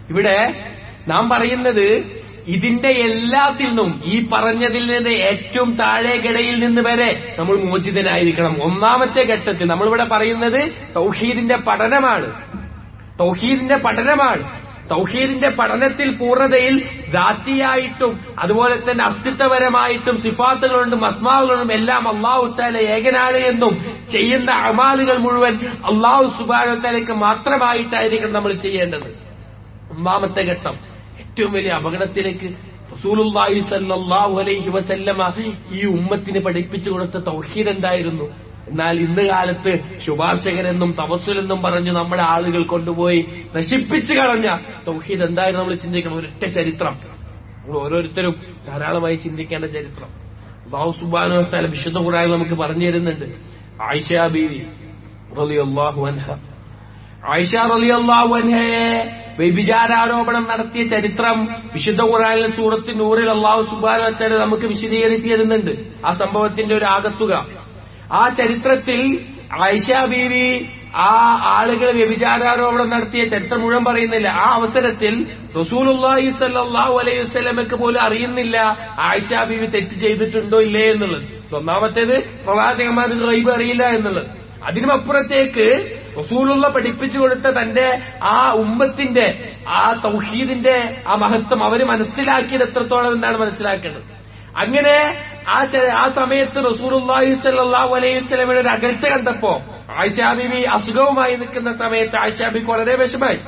ഇവിടെ നാം പറയുന്നത് ഇതിന്റെ എല്ലാത്തിൽ നിന്നും ഈ പറഞ്ഞതിൽ നിന്ന് ഏറ്റവും താഴെ ഗടയിൽ നിന്ന് വരെ നമ്മൾ മോചിതനായിരിക്കണം ഒന്നാമത്തെ ഘട്ടത്തിൽ നമ്മളിവിടെ പറയുന്നത് തൗഹീദിന്റെ പഠനമാണ് തൗഹീദിന്റെ പഠനമാണ് തൗഹീദിന്റെ പഠനത്തിൽ പൂർണ്ണതയിൽ ദാത്തിയായിട്ടും അതുപോലെ തന്നെ അസ്തിത്വപരമായിട്ടും സിഫാത്തുകളുണ്ടും അസ്മാവുകളും എല്ലാം അള്ളാഹു താല ഏകനാണ് എന്നും ചെയ്യുന്ന അമാലുകൾ മുഴുവൻ അള്ളാഹു സുബാനത്താലേക്ക് മാത്രമായിട്ടായിരിക്കണം നമ്മൾ ചെയ്യേണ്ടത് ഒന്നാമത്തെ ഘട്ടം ഏറ്റവും വലിയ അപകടത്തിലേക്ക് റസൂലുള്ളാഹി സല്ലല്ലാഹു അലൈഹി വസല്ലമ ഈ ഉമ്മത്തിന് പഠിപ്പിച്ചു കൊടുത്ത തൗഹീദ് എന്തായിരുന്നു എന്നാൽ ഇന്ന് കാലത്ത് ശുപാർശകരെന്നും തവസ്സുലെന്നും പറഞ്ഞു നമ്മുടെ ആളുകൾ കൊണ്ടുപോയി നശിപ്പിച്ചു കളഞ്ഞ തൗഹീദ് എന്തായിരുന്നു നമ്മൾ ചിന്തിക്കണം ഒരൊറ്റ ചരിത്രം നമ്മൾ ഓരോരുത്തരും ധാരാളമായി ചിന്തിക്കേണ്ട ചരിത്രം അള്ളാഹു സുബാനു താല വിശുദ്ധ ഖുറാൻ നമുക്ക് പറഞ്ഞു തരുന്നുണ്ട് ആയിഷ ബീവി റളിയല്ലാഹു അൻഹ ആയിഷ റളിയല്ലാഹു അൻഹയെ വ്യഭിചാരാരോപണം നടത്തിയ ചരിത്രം വിശുദ്ധ ഖുറാനിലെ സൂറത്ത് നൂറിൽ അള്ളാഹു സുബാന താല നമുക്ക് വിശദീകരിച്ചു തരുന്നുണ്ട് ആ സംഭവത്തിന്റെ ഒരു ആകത്തുക ആ ചരിത്രത്തിൽ ആയിഷ ബീവി ആ ആളുകൾ വ്യഭിചാരാരോപണം നടത്തിയ ചരിത്രം മുഴുവൻ പറയുന്നില്ല ആ അവസരത്തിൽ റസൂലുള്ളാഹി സല്ലല്ലാഹു അലൈഹി വസല്ലമക്ക് പോലും അറിയുന്നില്ല ആയിഷ ബീവി തെറ്റ് ചെയ്തിട്ടുണ്ടോ ഇല്ലേ എന്നുള്ളത് ഒന്നാമത്തേത് പ്രവാചകന്മാർക്ക് ഗൈബ് അറിയില്ല എന്നുള്ളത് അതിനുമപ്പുറത്തേക്ക് റസൂലുള്ള പഠിപ്പിച്ചു കൊടുത്ത തന്റെ ആ ഉമ്മത്തിന്റെ ആ തൗഹീദിന്റെ ആ മഹത്വം അവര് മനസ്സിലാക്കിയത് എത്രത്തോളം എന്നാണ് മനസ്സിലാക്കേണ്ടത് അങ്ങനെ ആ ചെ- ആ സമയത്ത് റസൂലുള്ളാഹി സ്വല്ലല്ലാഹു അലൈഹി വസല്ലമയുടെ ഒരു അകൽച്ച കണ്ടപ്പോ ആയിഷാ ബീവി അസുഖവുമായി നിൽക്കുന്ന സമയത്ത് ആയിഷാ ബിക്ക് വളരെ വിഷമായി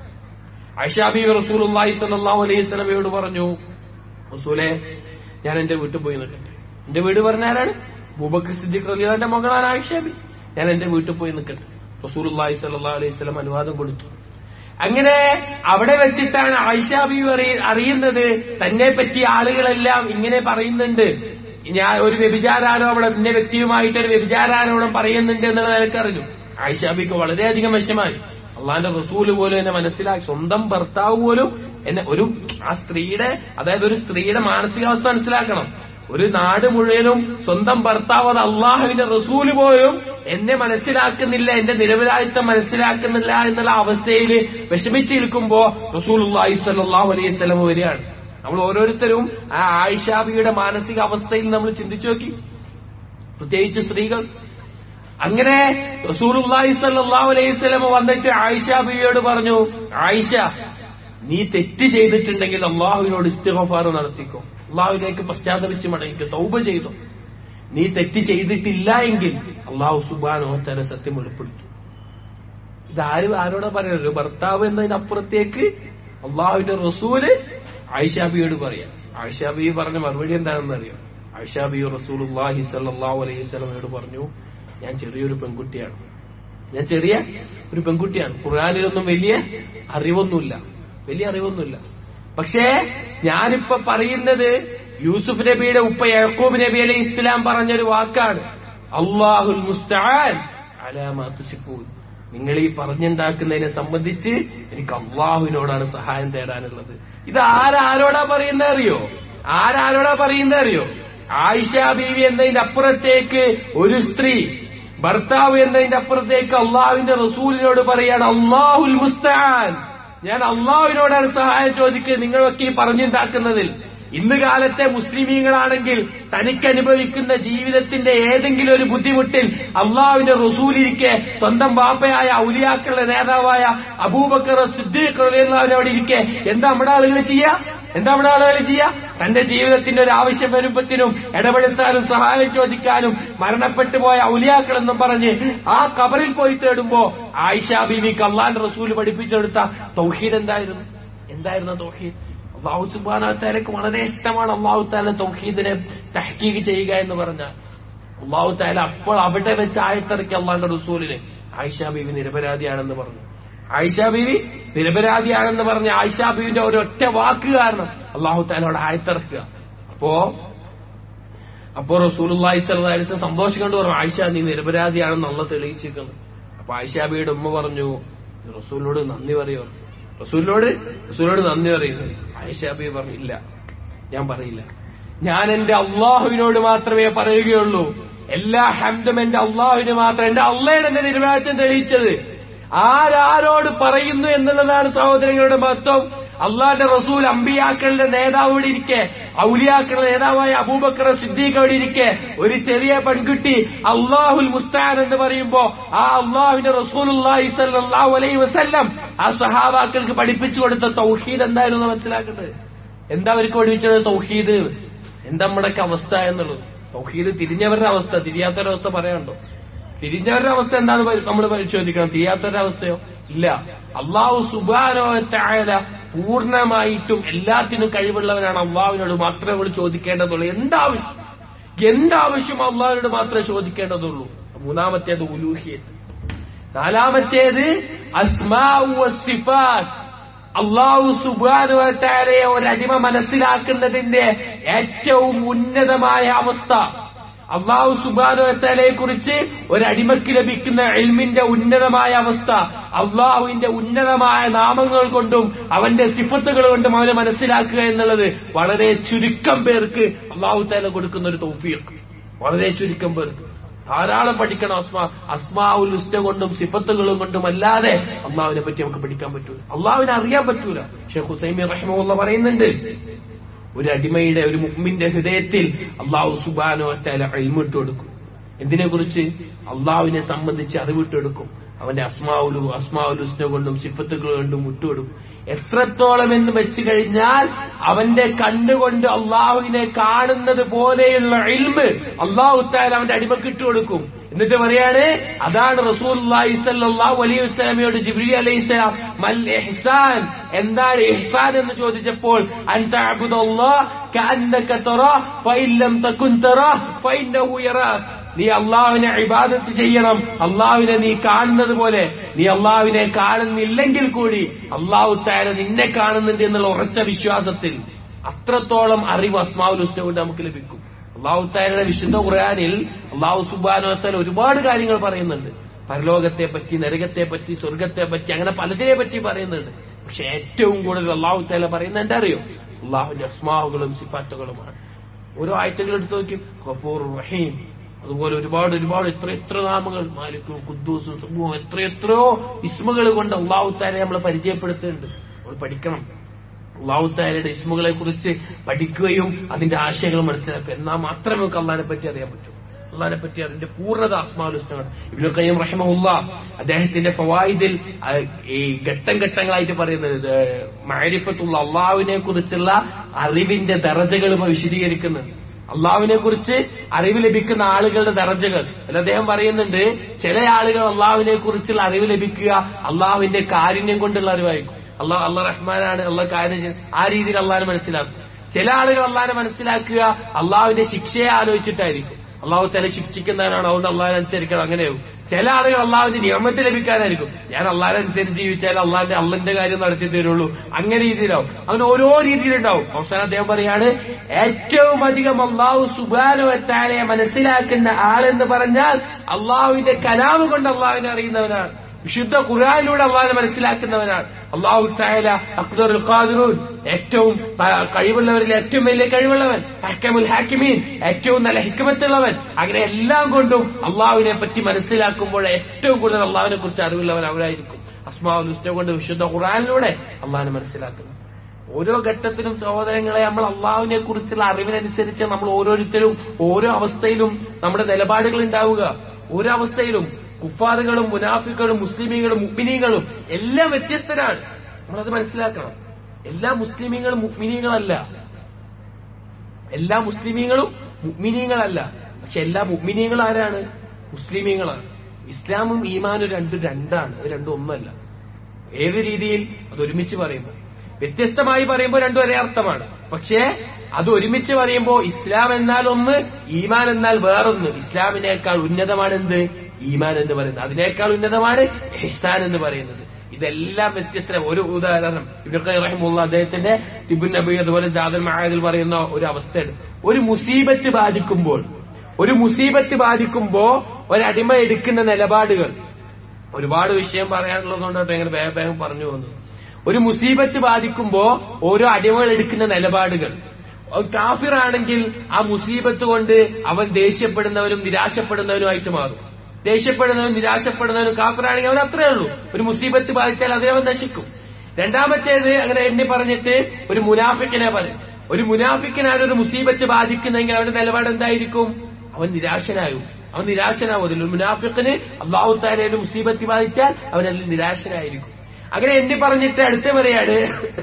ആയിഷാ ബീവി റസൂലുള്ളാഹി സ്വല്ലല്ലാഹു അലൈഹി വസല്ലമയോട് പറഞ്ഞു റസൂലെ ഞാൻ എന്റെ വീട്ടിൽ പോയി നിൽക്കട്ടെ എന്റെ വീട് പറഞ്ഞാലാണ് ബൂബക്കർ സിദ്ദീഖ് റളിയല്ലാഹുവിന്റെ മകളാണ് ആയിഷാ ബി ഞാൻ എന്റെ വീട്ടിൽ പോയി നിൽക്കട്ടെ റസൂലുള്ളാഹി സ്വല്ലല്ലാഹു അലൈഹി വസല്ലം അനുവാദം കൊടുത്തു അങ്ങനെ അവിടെ വെച്ചിട്ടാണ് ആയിഷാ ബി അറിയുന്നത് തന്നെ പറ്റി ആളുകളെല്ലാം ഇങ്ങനെ പറയുന്നുണ്ട് ഞാൻ ഒരു വ്യഭിചാരാരോപണം ഇന്ന വ്യക്തിയുമായിട്ട് ഒരു വ്യഭിചാരാരോപണം പറയുന്നുണ്ട് എന്നുള്ള നിലക്ക് അറിഞ്ഞു ആയിഷാ ബിക്ക് വളരെയധികം വിഷമായി അള്ളാന്റെ റസൂല് പോലും എന്നെ മനസ്സിലാക്കി സ്വന്തം ഭർത്താവ് പോലും എന്നെ ഒരു ആ സ്ത്രീയുടെ അതായത് ഒരു സ്ത്രീയുടെ മാനസികാവസ്ഥ മനസ്സിലാക്കണം ഒരു നാട് മുഴുവനും സ്വന്തം ഭർത്താവ് അത് അള്ളാഹുവിന്റെ റസൂല് പോലും എന്നെ മനസ്സിലാക്കുന്നില്ല എന്റെ നിരപരാധിത്വം മനസ്സിലാക്കുന്നില്ല എന്നുള്ള അവസ്ഥയിൽ വിഷമിച്ചിരിക്കുമ്പോ റസൂൽ സല്ലല്ലാഹു അലൈഹി സ്വലം വരികയാണ് നമ്മൾ ഓരോരുത്തരും ആ ആയിഷാബിയുടെ മാനസിക അവസ്ഥയിൽ നമ്മൾ ചിന്തിച്ചു നോക്കി പ്രത്യേകിച്ച് സ്ത്രീകൾ അങ്ങനെ റസൂലുള്ളാഹി സ്വല്ലല്ലാഹു അലൈഹി വസല്ലം വന്നിട്ട് ആയിഷ ബിവിയോട് പറഞ്ഞു ആയിഷ നീ തെറ്റ് ചെയ്തിട്ടുണ്ടെങ്കിൽ അള്ളാഹുവിനോട് ഇസ്തിഗഫാർ നടത്തിക്കോ അള്ളാഹുവിലേക്ക് പശ്ചാത്തപിച്ച് മടങ്ങിക്കോ തൗബ ചെയ്തോ നീ തെറ്റ് ചെയ്തിട്ടില്ല എങ്കിൽ അള്ളാഹു സുബാനോ തല സത്യം വെളിപ്പെടുത്തും ഇതാരും ആരോടാ പറയുന്നത് ഭർത്താവ് എന്നതിനപ്പുറത്തേക്ക് അള്ളാഹുവിന്റെ റസൂല് ആയിഷാബിയോട് പറയാം ആയിഷാബി പറഞ്ഞ മറുപടി എന്താണെന്ന് അറിയാം ആയിഷാബി റസൂലുള്ളാഹി സല്ലല്ലാഹു അലൈഹി വസല്ലമയോട് പറഞ്ഞു ഞാൻ ചെറിയൊരു പെൺകുട്ടിയാണ് ഞാൻ ചെറിയ ഒരു പെൺകുട്ടിയാണ് ഖുർആാനിലൊന്നും വലിയ അറിവൊന്നുമില്ല വലിയ അറിവൊന്നുമില്ല പക്ഷേ ഞാനിപ്പോ പറയുന്നത് യൂസുഫ് നബിയുടെ ഉപ്പ യഹൂബ് നബി അലൈഹി ഇസ്ലാം പറഞ്ഞൊരു വാക്കാണ് അള്ളാഹുൽ മുസ്തആൻ അലാ മാ തുസിഫൂൻ നിങ്ങൾ ഈ പറഞ്ഞുണ്ടാക്കുന്നതിനെ സംബന്ധിച്ച് എനിക്ക് അള്ളാഹുവിനോടാണ് സഹായം തേടാനുള്ളത് ഇത് ആരാരോടാ പറയുന്നത് അറിയോ ആരാരോടാ പറയുന്നത് അറിയോ ആയിഷ ബീവി എന്നതിന്റെ അപ്പുറത്തേക്ക് ഒരു സ്ത്രീ ഭർത്താവ് എന്നതിന്റെ അപ്പുറത്തേക്ക് അള്ളാഹുവിന്റെ റസൂലിനോട് പറയാണ് അള്ളാഹുൽ മുസ്താൻ ഞാൻ അള്ളാഹുവിനോടാണ് സഹായം ചോദിക്കുക നിങ്ങളൊക്കെ ഈ പറഞ്ഞുണ്ടാക്കുന്നതിൽ ഇന്ന് കാലത്തെ മുസ്ലിമീങ്ങളാണെങ്കിൽ തനിക്ക് അനുഭവിക്കുന്ന ജീവിതത്തിന്റെ ഏതെങ്കിലും ഒരു ബുദ്ധിമുട്ടിൽ അള്ളാഹുവിന്റെ റസൂലിരിക്കെ സ്വന്തം ബാപ്പയായ ഔലിയാക്കളുടെ നേതാവായ അബൂബക്കർ സിദ്ദീഖ് റളിയല്ലാഹുവിനോട് ഇരിക്കെ എന്താ നമ്മുടെ ആളുകൾ ചെയ്യാ എന്താ നമ്മുടെ ആളുകൾ ചെയ്യാ തന്റെ ജീവിതത്തിന്റെ ഒരു ആവശ്യം വരുമ്പത്തിനും ഇടപെടുത്താനും സഹായം ചോദിക്കാനും മരണപ്പെട്ടു പോയ ഔലിയാക്കളെന്നും പറഞ്ഞ് ആ കബറിൽ പോയി തേടുമ്പോ ആയിഷ ബീവിക്ക് അള്ളാൻ റസൂൽ പഠിപ്പിച്ചെടുത്ത തൗഹീദ് എന്തായിരുന്നു എന്തായിരുന്നു തൗഹീദ് അള്ളാഹു സുബാന താലക്ക് വളരെ ഇഷ്ടമാണ് അള്ളാഹു താല തൗഹീദിനെ തഹ്കീഖ് ചെയ്യുക എന്ന് പറഞ്ഞാൽ അള്ളാഹു താല അപ്പോൾ അവിടെ വെച്ച് ആയത്തിറക്കി അള്ളാന്റെ റസൂലിന് ആയിഷ ബീവി നിരപരാധിയാണെന്ന് പറഞ്ഞു ആയിഷ ബീവി നിരപരാധിയാണെന്ന് പറഞ്ഞ ആയിഷ ബീവിന്റെ ഒരൊറ്റ വാക്ക് കാരണം അള്ളാഹു താലോട് ആയത്തിറക്കുക അപ്പോ അപ്പോ റസൂലുള്ളാഹി സ്വല്ലല്ലാഹി അലൈഹി വസല്ലം സന്തോഷം കൊണ്ട് പറഞ്ഞു ആയിഷ നീ നിരപരാധിയാണെന്ന് അള്ള തെളിയിച്ചിരിക്കുന്നു അപ്പൊ ആയിഷാബിയുടെ ഉമ്മ പറഞ്ഞു റസൂലിനോട് നന്ദി പറയോ റസൂലിനോട് റസൂലിനോട് നന്ദി പറയുന്നു ആയിഷാബി പറഞ്ഞു ഇല്ല ഞാൻ പറയില്ല ഞാൻ എന്റെ അള്ളാഹുവിനോട് മാത്രമേ പറയുകയുള്ളൂ എല്ലാ ഹംദും എന്റെ അള്ളാഹുവിന് മാത്രം എന്റെ അള്ളയാണ് എന്റെ നിരുമാറ്റം തെളിയിച്ചത് ആരാരോട് പറയുന്നു എന്നുള്ളതാണ് സഹോദരങ്ങളുടെ മഹത്വം അള്ളാന്റെ റസൂൽ അമ്പിയാക്കളുടെ നേതാവ് ഇവിടെ ഇരിക്കെ ഔലിയാക്കളുടെ നേതാവായ അബൂബക്കർ സിദ്ദീഖ് അവിടെ ഇരിക്കെ ഒരു ചെറിയ പെൺകുട്ടി അള്ളാഹുൽ മുസ്താൻ എന്ന് പറയുമ്പോ ആ അള്ളാഹുവിന്റെ റസൂൽ സല്ലല്ലാഹു അലൈഹി വസല്ലം ആ സഹാബാക്കൾക്ക് പഠിപ്പിച്ചു കൊടുത്ത തൗഹീദ് എന്തായിരുന്നു മനസ്സിലാക്കുന്നത് എന്താ അവർക്ക് പഠിപ്പിച്ചത് തൗഹീദ് എന്താ നമ്മുടെയൊക്കെ അവസ്ഥ എന്നുള്ളത് തൗഹീദ് തിരിഞ്ഞവരുടെ അവസ്ഥ തിരിയാത്തവരുടെ അവസ്ഥ പറയാനുണ്ടോ തിരിഞ്ഞവരുടെ അവസ്ഥ എന്താന്ന് നമ്മൾ പരിശോധിക്കണം തിരിയാത്തവരുടെ അവസ്ഥയോ ഇല്ല അള്ളാഹു സുബാനോ താഴല പൂർണ്ണമായിട്ടും എല്ലാത്തിനും കഴിവുള്ളവനാണ് അള്ളാഹുവിനോട് മാത്രമേ നമ്മൾ ചോദിക്കേണ്ടതുള്ളൂ എന്താവശ്യം എന്താവശ്യം അള്ളാഹുവിനോട് മാത്രമേ ചോദിക്കേണ്ടതുള്ളൂ മൂന്നാമത്തേത് ഉലൂഹിയത്ത് നാലാമത്തേത് അസ്മാഉ വസ്സിഫാത്ത് അള്ളാഹു സുബാനുവറ്റാരെ ഒരടിമ മനസ്സിലാക്കുന്നതിന്റെ ഏറ്റവും ഉന്നതമായ അവസ്ഥ അള്ളാഹു സുബാനുവറ്റാലയെ കുറിച്ച് ഒരടിമയ്ക്ക് ലഭിക്കുന്ന എൽമിന്റെ ഉന്നതമായ അവസ്ഥ അള്ളാഹുവിന്റെ ഉന്നതമായ നാമങ്ങൾ കൊണ്ടും അവന്റെ സിഫത്തുകൾ കൊണ്ടും അവനെ മനസ്സിലാക്കുക എന്നുള്ളത് വളരെ ചുരുക്കം പേർക്ക് അള്ളാഹു താല കൊടുക്കുന്ന ഒരു തൗഫീഖ് വളരെ ചുരുക്കം പേർക്ക് ധാരാളം പഠിക്കണം അസ്മാ അസ്മാവുൽ ഉസ്ത കൊണ്ടും സിഫത്തുകളും കൊണ്ടും അല്ലാതെ അള്ളാഹുവിനെ പറ്റി നമുക്ക് പഠിക്കാൻ പറ്റൂല അള്ളാഹുവിനെ അറിയാൻ പറ്റൂല ഷെയ്ഖ് ഹുസൈമി റഹ്മുള്ള പറയുന്നുണ്ട് ഒരു അടിമയുടെ ഒരു മുഹ്മിന്റെ ഹൃദയത്തിൽ അള്ളാഹു സുബാനോ അറ്റാല അഴിമിട്ട് കൊടുക്കും എന്തിനെ കുറിച്ച് അള്ളാഹുവിനെ സംബന്ധിച്ച് അറിവിട്ട് കൊടുക്കും അവന്റെ അസ്മാവുലു അസ്മാവുൽ ഉസ്ന കൊണ്ടും സിഫത്തുകൾ കൊണ്ടും വിട്ടുകൊടുക്കും എത്രത്തോളം എന്ന് വെച്ച് കഴിഞ്ഞാൽ അവന്റെ കണ്ണുകൊണ്ട് അള്ളാഹുവിനെ കാണുന്നത് പോലെയുള്ള ഇൽമ് അള്ളാഹു താല അവന്റെ അടിമക്ക് ഇട്ടുകൊടുക്കും എന്നിട്ട് പറയാണ് അതാണ് റസൂൽ സല്ലല്ലാഹു അലൈഹി വസല്ലമയോട് ജിബ്രീൽ അലൈഹി സ്വലാം മൽ ഇഹ്സാൻ എന്താണ് ഇഹ്സാൻ എന്ന് ചോദിച്ചപ്പോൾ അൻ തഅബുദല്ലാഹ് കഅന്നക തറാഹ് ഫഇൻ ലം തകുൻ തറാഹ് ഫഇന്നഹു യറാക് നീ അള്ളാഹുവിനെ ഇബാദത്ത് ചെയ്യണം അള്ളാഹുവിനെ നീ കാണുന്നത് പോലെ നീ അള്ളാഹുവിനെ കാണുന്നില്ലെങ്കിൽ കൂടി അള്ളാഹു താര നിന്നെ കാണുന്നുണ്ട് എന്നുള്ള ഉറച്ച വിശ്വാസത്തിൽ അത്രത്തോളം അറിവ് അസ്മാവുൽ ഹുസ്ന കൊണ്ട് നമുക്ക് ലഭിക്കും അള്ളാഹു താരയുടെ വിശുദ്ധ ഖുർആാനിൽ അള്ളാഹു സുബാനുവത്താൽ ഒരുപാട് കാര്യങ്ങൾ പറയുന്നുണ്ട് പരലോകത്തെ പറ്റി നരകത്തെ പറ്റി സ്വർഗത്തെ പറ്റി അങ്ങനെ പലതിനെ പറ്റി പറയുന്നുണ്ട് പക്ഷെ ഏറ്റവും കൂടുതൽ അള്ളാഹു താല പറയുന്നത് എന്താ അറിയോ അള്ളാഹുവിന്റെ അസ്മാവുകളും സിഫാറ്റുകളുമാണ് ഓരോ ആയത്തുകൾ എടുത്തു നോക്കി ഗഫൂർ റഹീം അതുപോലെ ഒരുപാട് ഒരുപാട് എത്ര എത്ര നാമങ്ങൾ മാലിക്കും കുദ്ദൂസും സുബുവും എത്ര എത്രയോ ഇസ്മകൾ കൊണ്ട് അള്ളാഹു താരെ നമ്മൾ പരിചയപ്പെടുത്തുന്നുണ്ട് നമ്മൾ പഠിക്കണം അള്ളാഹു താരയുടെ ഇസ്മുകളെ കുറിച്ച് പഠിക്കുകയും അതിന്റെ ആശയങ്ങൾ മനസ്സിലാക്കുക എന്നാൽ മാത്രമേ നമുക്ക് അള്ളാഹിനെ പറ്റി അറിയാൻ പറ്റൂ അള്ളാഹിനെ പറ്റി അതിന്റെ പൂർണ്ണത ആസ്മാലുസ്തമാണ് ഇബ്നു ഖയ്യം റഹിമഹുല്ല അദ്ദേഹത്തിന്റെ ഫവായിദിൽ ആ, ഈ ഘട്ടം ഘട്ടങ്ങളായിട്ട് പറയുന്നത് മാരിഫത്തുള്ള അള്ളാഹുവിനെ കുറിച്ചുള്ള അറിവിന്റെ ദറജകൾ വിശദീകരിക്കുന്നുണ്ട് അള്ളാഹുവിനെ കുറിച്ച് അറിവ് ലഭിക്കുന്ന ആളുകളുടെ ദറജകൾ അതിൽ അദ്ദേഹം പറയുന്നുണ്ട് ചില ആളുകൾ അള്ളാഹുവിനെ കുറിച്ചുള്ള അറിവ് ലഭിക്കുക അള്ളാഹുവിന്റെ കാരുണ്യം കൊണ്ടുള്ള അറിവായിരിക്കും അള്ളാഹ് അള്ളാഹ് റഹ്മാനാണ് അള്ളാഹ് കാര്യം ചെയ്യുന്നത് ആ രീതിയിൽ അള്ളാഹിനെ മനസ്സിലാക്കും ചില ആളുകൾ അള്ളാഹിനെ മനസ്സിലാക്കുക അള്ളാഹുവിന്റെ ശിക്ഷയെ ആലോചിച്ചിട്ടായിരിക്കും അള്ളാഹു തല ശിക്ഷിക്കുന്നവനാണ് അതുകൊണ്ട് അള്ളാഹിനെ അനുസരിക്കണം അങ്ങനെയാവും ചില ആളുകൾ അള്ളാഹുവിന്റെ നിയമത്തെ ലഭിക്കാനായിരിക്കും ഞാൻ അള്ളാഹിനെ അനുസരിച്ച് ജീവിച്ചാൽ അള്ളാഹിന്റെ അള്ളന്റെ കാര്യം നടത്തി തരുള്ളൂ അങ്ങനെ രീതിയിലാവും അവന് ഓരോ രീതിയിലുണ്ടാവും അവസാനം അദ്ദേഹം പറയാണ് ഏറ്റവും അധികം അള്ളാഹു സുബാനുവത്താലെ മനസ്സിലാക്കുന്ന ആളെന്ന് പറഞ്ഞാൽ അള്ളാഹുവിന്റെ കലാമ് കൊണ്ട് അള്ളാഹുവിനെ അറിയുന്നവനാണ് വിശുദ്ധ ഖുർആാനിലൂടെ അള്ളാഹിനെ മനസ്സിലാക്കുന്നവനാണ് അള്ളാഹു താല അക്ബർ ഖാദിറൂൻ ഏറ്റവും ആ, കഴിവുള്ളവരിൽ ഏറ്റവും വലിയ കഴിവുള്ളവൻ ഹക്കമുൽ ഹാക്കിമീൻ ഏറ്റവും നല്ല ഹിക്കമത്തുള്ളവൻ അങ്ങനെ എല്ലാം കൊണ്ടും അള്ളാഹുവിനെ പറ്റി മനസ്സിലാക്കുമ്പോൾ ഏറ്റവും കൂടുതൽ അള്ളാഹുവിനെ കുറിച്ച് അറിവുള്ളവൻ അവരായിരിക്കും അസ്മാവുൽ ഹുസ്ന കൊണ്ട് വിശുദ്ധ ഖുർആാനിലൂടെ അള്ളാഹിനെ മനസ്സിലാക്കുന്നു ഓരോ ഘട്ടത്തിലും സഹോദരങ്ങളെ നമ്മൾ അള്ളാഹുവിനെ കുറിച്ചുള്ള അറിവിനനുസരിച്ച് നമ്മൾ ഓരോരുത്തരും ഓരോ അവസ്ഥയിലും നമ്മുടെ നിലപാടുകൾ ഉണ്ടാവുക ഓരോ അവസ്ഥയിലും കുഫാറുകളും മുനാഫികളും മുസ്ലിമീങ്ങളും മുഗ്മിനീങ്ങളും എല്ലാം വ്യത്യസ്തരാണ് നമ്മളത് മനസ്സിലാക്കണം എല്ലാ മുസ്ലിമീങ്ങളും മുഗ്മിനീങ്ങളല്ല എല്ലാ മുസ്ലിമീങ്ങളും മുഗ്മിനീങ്ങളല്ല പക്ഷെ എല്ലാ മുഗ്മിനീങ്ങളും ആരാണ് മുസ്ലിമീങ്ങളാണ് ഇസ്ലാമും ഈമാനും രണ്ടും രണ്ടാണ് അത് രണ്ടും ഒന്നല്ല ഏത് രീതിയിൽ അത് ഒരുമിച്ച് പറയുമ്പോൾ വ്യത്യസ്തമായി പറയുമ്പോൾ രണ്ടും ഒരേ അർത്ഥമാണ് പക്ഷേ അത് ഒരുമിച്ച് പറയുമ്പോൾ ഇസ്ലാം എന്നാൽ ഒന്ന് ഈമാൻ എന്നാൽ വേറൊന്ന് ഇസ്ലാമിനേക്കാൾ ഉന്നതമാണ് എന്ത് ഈമാൻ എന്ന് പറയുന്നത് അതിനേക്കാൾ ഉന്നതമാണ് ഇഹ്സാൻ എന്ന് പറയുന്നത് ഇതെല്ലാം വ്യത്യസ്ത ഒരു ഉദാഹരണം ഇബ്നു റഹിമുള്ള അദ്ദേഹത്തിന്റെ തിബുൻ നബി അതുപോലെ ജാദൽ മഹാദിൽ പറയുന്ന ഒരു അവസ്ഥയാണ് ഒരു മുസീബത്ത് ബാധിക്കുമ്പോൾ ഒരു മുസീബത്ത് ബാധിക്കുമ്പോ ഒരടിമ എടുക്കുന്ന നിലപാടുകൾ ഒരുപാട് വിഷയം പറയാനുള്ളതുകൊണ്ടാണ് ഇങ്ങനെ വേഗം വേഗം പറഞ്ഞു പോകുന്നത് ഒരു മുസീബത്ത് ബാധിക്കുമ്പോ ഓരോ അടിമകൾ എടുക്കുന്ന നിലപാടുകൾ കാഫിറാണെങ്കിൽ ആ മുസീബത്ത് കൊണ്ട് അവൻ ദേഷ്യപ്പെടുന്നവനും നിരാശപ്പെടുന്നവനുമായിട്ട് മാറും ദേഷ്യപ്പെടുന്നവനും നിരാശപ്പെടുന്നവനും കാപ്പറാണെങ്കിൽ അവൻ അത്രേ ഉള്ളൂ ഒരു മുസീബത്ത് ബാധിച്ചാൽ അതേ അവൻ നശിക്കും രണ്ടാമത്തേത് അങ്ങനെ എണ്ണി പറഞ്ഞിട്ട് ഒരു മുനാഫിക്കിനെ പറയും ഒരു മുനാഫിക്കിനാണ് ഒരു മുസീബത്ത് ബാധിക്കുന്നെങ്കിൽ അവന്റെ നിലപാട് എന്തായിരിക്കും അവൻ നിരാശനാകും അവൻ നിരാശനാവും അതിൽ ഒരു മുനാഫിക്കിന് അള്ളാഹു താല ഒരു മുസീബത്ത് ബാധിച്ചാൽ അവൻ അതിൽ നിരാശനായിരിക്കും അങ്ങനെ എണ്ണി പറഞ്ഞിട്ട് അടുത്ത പറയാണ്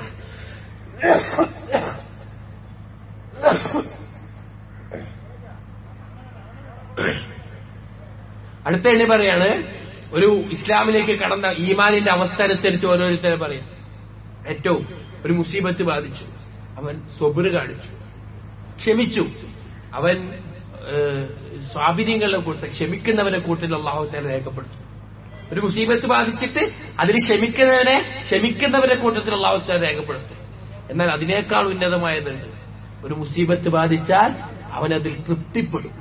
അടുത്ത എണ്ണി പറയാണ് ഒരു ഇസ്ലാമിലേക്ക് കടന്ന ഈമാനിന്റെ അവസ്ഥ അനുസരിച്ച് ഓരോരുത്തരെ പറയാം ഏറ്റവും ഒരു മുസീബത്ത് ബാധിച്ചു അവൻ സ്വബിറ് കാണിച്ചു ക്ഷമിച്ചു അവൻ സ്വാഭിര്യങ്ങളുടെ കൂട്ടത്തിൽ ക്ഷമിക്കുന്നവനെ കൂട്ടത്തിൽ അള്ളാഹുത്തെ രേഖപ്പെടുത്തും ഒരു മുസീബത്ത് ബാധിച്ചിട്ട് അതിൽ ക്ഷമിക്കുന്നവനെ ക്ഷമിക്കുന്നവരെ കൂട്ടത്തിൽ അള്ളാഹുത്തെ രേഖപ്പെടുത്തും എന്നാൽ അതിനേക്കാൾ ഉന്നതമായതുണ്ട് ഒരു മുസീബത്ത് ബാധിച്ചാൽ അവനതിൽ തൃപ്തിപ്പെടും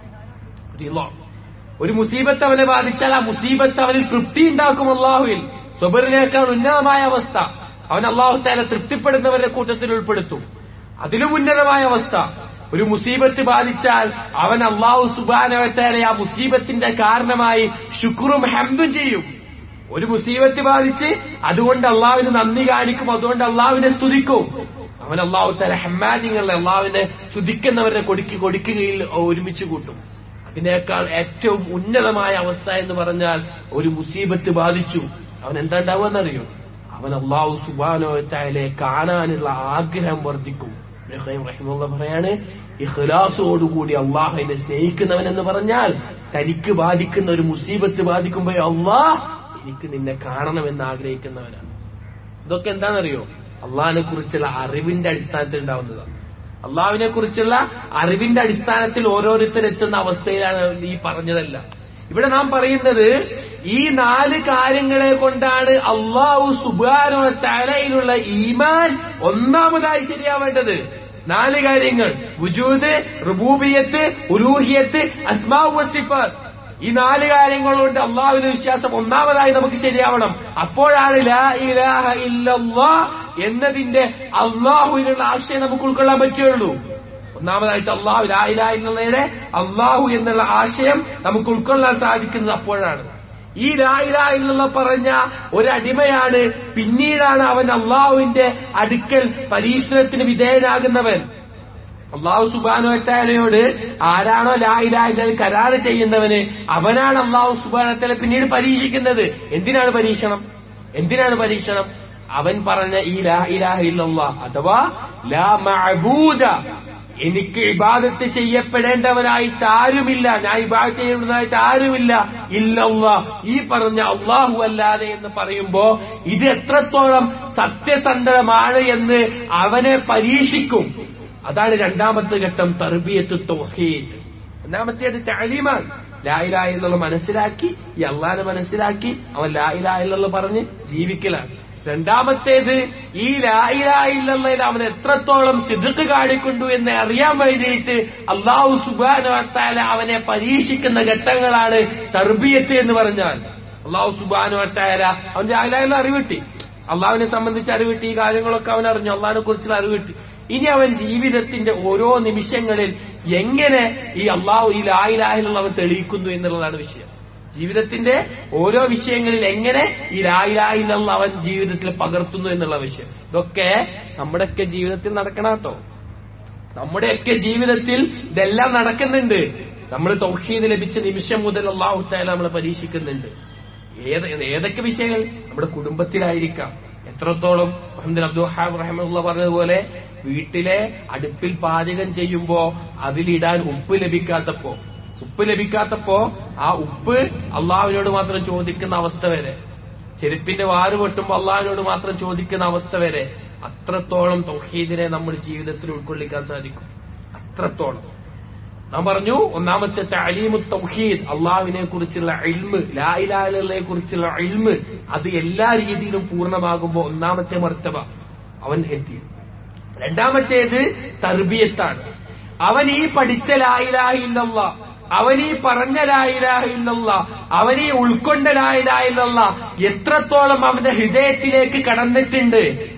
ഒരു മുസീബത്ത് അവനെ ബാധിച്ചാൽ ആ മുസീബത്ത് അവനിൽ തൃപ്തി ഉണ്ടാക്കും അള്ളാഹുവിൽ സ്വബറിനേക്കാൾ ഉന്നതമായ അവസ്ഥ അവൻ അള്ളാഹു താല തൃപ്തിപ്പെടുന്നവരുടെ കൂട്ടത്തിൽ ഉൾപ്പെടുത്തും അതിലും ഉന്നതമായ അവസ്ഥ ഒരു മുസീബത്ത് ബാധിച്ചാൽ അവൻ അള്ളാഹു സുബാനവത്താലെ ആ മുസീബത്തിന്റെ കാരണമായി ശുക്രും ഹംദും ചെയ്യും ഒരു മുസീബത്ത് ബാധിച്ച് അതുകൊണ്ട് അള്ളാവിന് നന്ദി കാണിക്കും അതുകൊണ്ട് അള്ളാവിനെ സ്തുതിക്കും അവൻ അള്ളാഹു താല ഹമ്മാദിങ്ങളെ അള്ളാവിനെ സ്തുതിക്കുന്നവരുടെ കൊടുക്കി കൊടുക്കുകയിൽ ഒരുമിച്ച് കൂട്ടും അതിനേക്കാൾ ഏറ്റവും ഉന്നതമായ അവസ്ഥ എന്ന് പറഞ്ഞാൽ ഒരു മുസീബത്ത് ബാധിച്ചു അവൻ എന്താ ഉണ്ടാവുമെന്നറിയോ അവൻ അള്ളാഹു സുബാനോത്തായാലെ കാണാനുള്ള ആഗ്രഹം വർദ്ധിക്കും റഹിമുള്ള പറയാണ് ഇഖ്ലാസോടുകൂടി അള്ളാഹുവിനെ സ്നേഹിക്കുന്നവൻ എന്ന് പറഞ്ഞാൽ തനിക്ക് ബാധിക്കുന്ന ഒരു മുസീബത്ത് ബാധിക്കുമ്പോൾ അള്ളാഹ് എനിക്ക് നിന്നെ കാണണമെന്ന് ആഗ്രഹിക്കുന്നവനാണ് ഇതൊക്കെ എന്താണെന്നറിയോ അള്ളാഹിനെ കുറിച്ചുള്ള അറിവിന്റെ അടിസ്ഥാനത്തിൽ ഉണ്ടാവുന്നതാണ് അള്ളാഹുവിനെ കുറിച്ചുള്ള അറിവിന്റെ അടിസ്ഥാനത്തിൽ ഓരോരുത്തർ എത്തുന്ന അവസ്ഥയിലാണ് ഈ പറഞ്ഞതല്ല ഇവിടെ നാം പറയുന്നത് ഈ നാല് കാര്യങ്ങളെ കൊണ്ടാണ് അള്ളാഹു സുബാനോ തലയിലുള്ള ഈമാൻ ഒന്നാമതായി ശരിയാവേണ്ടത് നാല് കാര്യങ്ങൾ വുജൂദ് റുബൂബിയത്ത് ഉലൂഹിയത്ത് അസ്മാ വസിഫാത്ത് ഈ നാല് കാര്യങ്ങൾ കൊണ്ട് അള്ളാഹുവിന്റെ വിശ്വാസം ഒന്നാമതായി നമുക്ക് ശരിയാവണം അപ്പോഴാണ് ലാ ഇലാഹ ഇല്ലല്ലാ എന്നതിന്റെ അള്ളാഹുവിനുള്ള ആശയം നമുക്ക് ഉൾക്കൊള്ളാൻ പറ്റുകയുള്ളൂ ഒന്നാമതായിട്ട് അള്ളാഹു ലാ ഇലാഹ ഇല്ലയുടെ അള്ളാഹു എന്നുള്ള ആശയം നമുക്ക് ഉൾക്കൊള്ളാൻ സാധിക്കുന്നത് അപ്പോഴാണ് ഈ ലാ ഇലാഹ ഇല്ലല്ലാ പറഞ്ഞ ഒരടിമയാണ് പിന്നീടാണ് അവൻ അള്ളാഹുവിന്റെ അടുക്കൽ പരീക്ഷണത്തിന് വിധേയനാകുന്നവൻ അള്ളാഹു സുബാനുവറ്റാലയോട് ആരാണോ ലായിലായ കരാറ് ചെയ്യുന്നവന് അവനാണ് അള്ളാഹു സുബാനത്തല പിന്നീട് പരീക്ഷിക്കുന്നത് എന്തിനാണ് പരീക്ഷണം എന്തിനാണ് പരീക്ഷണം അവൻ പറഞ്ഞ ഈ ലാ ഇലാഹ ഇല്ലല്ലാ അഥവാ ലാ മഅബൂദ എനിക്ക് ഇബാദത്ത് ചെയ്യപ്പെടേണ്ടവനായിട്ട് ആരുമില്ല ഞാൻ ഇബാദത്ത് ചെയ്യേണ്ടതായിട്ട് ആരുമില്ല ഇല്ലല്ലാ ഈ പറഞ്ഞ അള്ളാഹു അല്ലാതെ എന്ന് പറയുമ്പോ ഇത് എത്രത്തോളം സത്യസന്ധമാണ് എന്ന് അവനെ പരീക്ഷിക്കും അതാണ് രണ്ടാമത്തെ ഘട്ടം തർബിയത്ത് തൗഹീദ് ഒന്നാമത്തേത് താലീമാണ് ലായിലാ എന്നുള്ള മനസ്സിലാക്കി ഈ അള്ളാനെ മനസ്സിലാക്കി അവൻ ലായിലാ എന്നുള്ള പറഞ്ഞ് ജീവിക്കലാണ് രണ്ടാമത്തേത് ഈ ലായിലായില്ലയിൽ അവൻ എത്രത്തോളം സിദ്ധക്ക് കാണിക്കൊണ്ടു എന്ന് അറിയാൻ വേണ്ടിയിട്ട് അള്ളാഹു സുബാനുവത്താല അവനെ പരീക്ഷിക്കുന്ന ഘട്ടങ്ങളാണ് തർബിയത്ത് എന്ന് പറഞ്ഞാൽ അള്ളാഹു സുബാനുവത്താല അവൻ ലായിലായുള്ള അറിവിട്ടി അള്ളാഹുവിനെ സംബന്ധിച്ച് അറിവിട്ടി ഈ കാര്യങ്ങളൊക്കെ അവൻ അറിഞ്ഞു അള്ളാഹിനെ കുറിച്ചുള്ള അറിവിട്ടി ഇനി അവൻ ജീവിതത്തിന്റെ ഓരോ നിമിഷങ്ങളിൽ എങ്ങനെ ഈ അള്ളാഹു ഈ ലായിലാഹിലുള്ള അവൻ തെളിയിക്കുന്നു എന്നുള്ളതാണ് വിഷയം ജീവിതത്തിന്റെ ഓരോ വിഷയങ്ങളിൽ എങ്ങനെ ഈ ലായിലാഹിലുള്ള അവൻ ജീവിതത്തിൽ പകർത്തുന്നു എന്നുള്ള വിഷയം ഇതൊക്കെ നമ്മുടെയൊക്കെ ജീവിതത്തിൽ നടക്കണം കേട്ടോ നമ്മുടെയൊക്കെ ജീവിതത്തിൽ ഇതെല്ലാം നടക്കുന്നുണ്ട് നമ്മൾ തൗഹീദ് ലഭിച്ച നിമിഷം മുതൽ അള്ളാഹു താല നമ്മളെ പരീക്ഷിക്കുന്നുണ്ട് ഏത് ഏതൊക്കെ വിഷയങ്ങൾ നമ്മുടെ കുടുംബത്തിലായിരിക്കാം എത്രത്തോളം മുഹമ്മദ് അബ്ദുൽ ഹാബ് റഹമുള്ള പറഞ്ഞതുപോലെ വീട്ടിലെ അടുപ്പിൽ പാചകം ചെയ്യുമ്പോ അതിലിടാൻ ഉപ്പ് ലഭിക്കാത്തപ്പോ ഉപ്പ് ലഭിക്കാത്തപ്പോ ആ ഉപ്പ് അള്ളാഹുവിനോട് മാത്രം ചോദിക്കുന്ന അവസ്ഥ വരെ ചെരുപ്പിന്റെ വാറ് പൊട്ടുമ്പോ അള്ളാഹുവിനോട് മാത്രം ചോദിക്കുന്ന അവസ്ഥ വരെ അത്രത്തോളം തൗഹീദിനെ നമ്മുടെ ജീവിതത്തിൽ ഉൾക്കൊള്ളിക്കാൻ സാധിക്കും അത്രത്തോളം നാം പറഞ്ഞു ഒന്നാമത്തെ താലീമു തൗഹീദ് അള്ളാഹുവിനെ കുറിച്ചുള്ള ഇൽമ് ലായിലാലെ കുറിച്ചുള്ള ഇൽമ് അത് എല്ലാ രീതിയിലും പൂർണ്ണമാകുമ്പോൾ ഒന്നാമത്തെ മർത്തബ അവൻ എത്തി രണ്ടാമത്തേത് തർബിയത്താണ് അവൻ ഈ പഠിച്ച ലായിലാഹില്ല അവൻ ഈ പറഞ്ഞ ലായിലാഹില്ല അവൻ ഈ ഉൾക്കൊണ്ട ലായിലാഹില്ല എത്രത്തോളം അവന്റെ ഹൃദയത്തിലേക്ക് കടന്നിട്ടുണ്ട്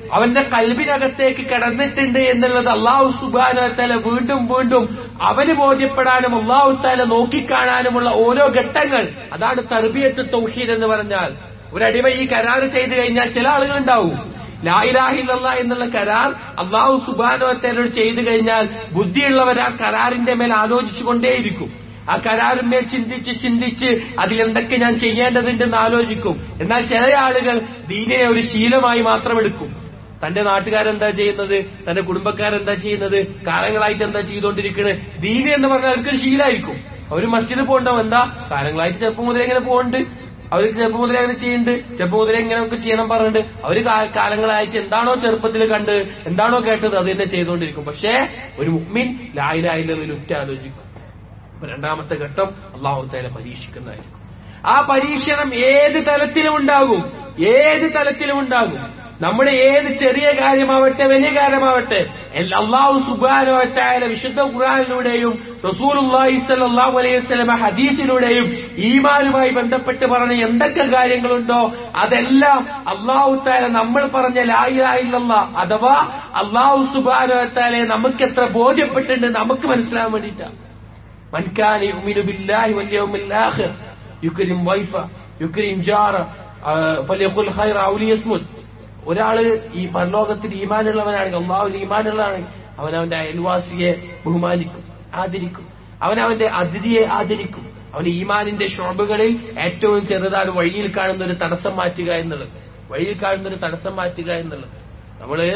അവന്റെ കൽവിനകത്തേക്ക് കിടന്നിട്ടുണ്ട് എന്നുള്ളത് അള്ളാഹു സുബാനത്തല വീണ്ടും വീണ്ടും അവന് ബോധ്യപ്പെടാനും അള്ളാഹു താല നോക്കിക്കാണാനുമുള്ള ഓരോ ഘട്ടങ്ങൾ അതാണ് തർബിയത്ത് തൗഹീദ് എന്ന് പറഞ്ഞാൽ ഒരടിമ ഈ കരാർ ചെയ്തു കഴിഞ്ഞാൽ ചില ആളുകൾ ഉണ്ടാവും ലായിലാഹില്ല എന്നുള്ള കരാർ അള്ളാഹു സുബാനോത്തരോട് ചെയ്തു കഴിഞ്ഞാൽ ബുദ്ധിയുള്ളവർ ആ കരാറിന്റെ മേൽ ആലോചിച്ചുകൊണ്ടേയിരിക്കും ആ കരാറിന്മേൽ ചിന്തിച്ച് ചിന്തിച്ച് അതിലെന്തൊക്കെ ഞാൻ ചെയ്യേണ്ടതുണ്ടെന്ന് ആലോചിക്കും എന്നാൽ ചില ആളുകൾ ദീനിനെ ഒരു ശീലമായി മാത്രം എടുക്കും തന്റെ നാട്ടുകാരെന്താ ചെയ്യുന്നത് തന്റെ കുടുംബക്കാരെന്താ ചെയ്യുന്നത് കാലങ്ങളായിട്ട് എന്താ ചെയ്തുകൊണ്ടിരിക്കുന്നത് ദീനി എന്ന് പറഞ്ഞാൽ അവർക്ക് ശീലമായിരിക്കും അവര് മസ്ജിദ് പോകണ്ടാവും എന്താ കാലങ്ങളായിട്ട് ചെറുപ്പം മുതലേ ഇങ്ങനെ പോകുന്നുണ്ട് അവർക്ക് ചെറുപ്പം മുതലേ അങ്ങനെ ചെയ്യുന്നുണ്ട് ചെറുപ്പം മുതലേ ഇങ്ങനെയൊക്കെ ചെയ്യണം പറഞ്ഞിട്ട് അവര് കാ- കാലങ്ങളായിട്ട് എന്താണോ ചെറുപ്പത്തിൽ കണ്ട് എന്താണോ കേട്ടത് അത് തന്നെ ചെയ്തുകൊണ്ടിരിക്കും പക്ഷേ ഒരു മുഗ്മിൻ ലായിലായില്ലതിൽ ഉറ്റ ആലോചിക്കും അപ്പൊ രണ്ടാമത്തെ ഘട്ടം അള്ളാഹുത്തേലെ പരീക്ഷിക്കുന്നതായിരിക്കും ആ പരീക്ഷണം ഏത് തലത്തിലും ഉണ്ടാകും ഏത് തലത്തിലും ഉണ്ടാകും നമ്മുടെ ഏത് ചെറിയ കാര്യമാവട്ടെ വലിയ കാര്യമാവട്ടെ എല്ലാ- അള്ളാഹു സുബാനോറ്റായ വിശുദ്ധ ഖുറാനിലൂടെയും റസൂലുള്ളാഹി സ്വല്ലല്ലാഹു അലൈഹി വസല്ലമ ഹദീസിലൂടെയും ഈമാനുമായി ബന്ധപ്പെട്ട് പറഞ്ഞ എന്തൊക്കെ കാര്യങ്ങളുണ്ടോ അതെല്ലാം അള്ളാഹു താല നമ്മൾ പറഞ്ഞ ലായില്ല അഥവാ അള്ളാഹു സുബാനോത്താലെ നമുക്ക് എത്ര ബോധ്യപ്പെട്ടിട്ടുണ്ട് നമുക്ക് മനസ്സിലാൻ വേണ്ടിയിട്ടാണ് من كان يؤمن بالله واليوم الآخر يكرم ضيفه يكرم جاره آه، فليقل خير أو ليصمت ഒരാള് ഈ പരലോകത്തിൽ ഈമാനുള്ളവനാണെങ്കിൽ അള്ളാഹുവിൽ ഈമാനുള്ളതാണെങ്കിൽ അവൻ അവന്റെ അയൽവാസിയെ ബഹുമാനിക്കും ആദരിക്കും അവൻ അവന്റെ അതിഥിയെ ആദരിക്കും അവൻ ഈമാനിന്റെ ഷോബുകളിൽ ഏറ്റവും ചെറുതാണ് വഴിയിൽ കാണുന്ന ഒരു തടസ്സം മാറ്റുക എന്നുള്ളത് വഴിയിൽ കാണുന്ന ഒരു തടസ്സം മാറ്റുക എന്നുള്ളത് നമ്മള്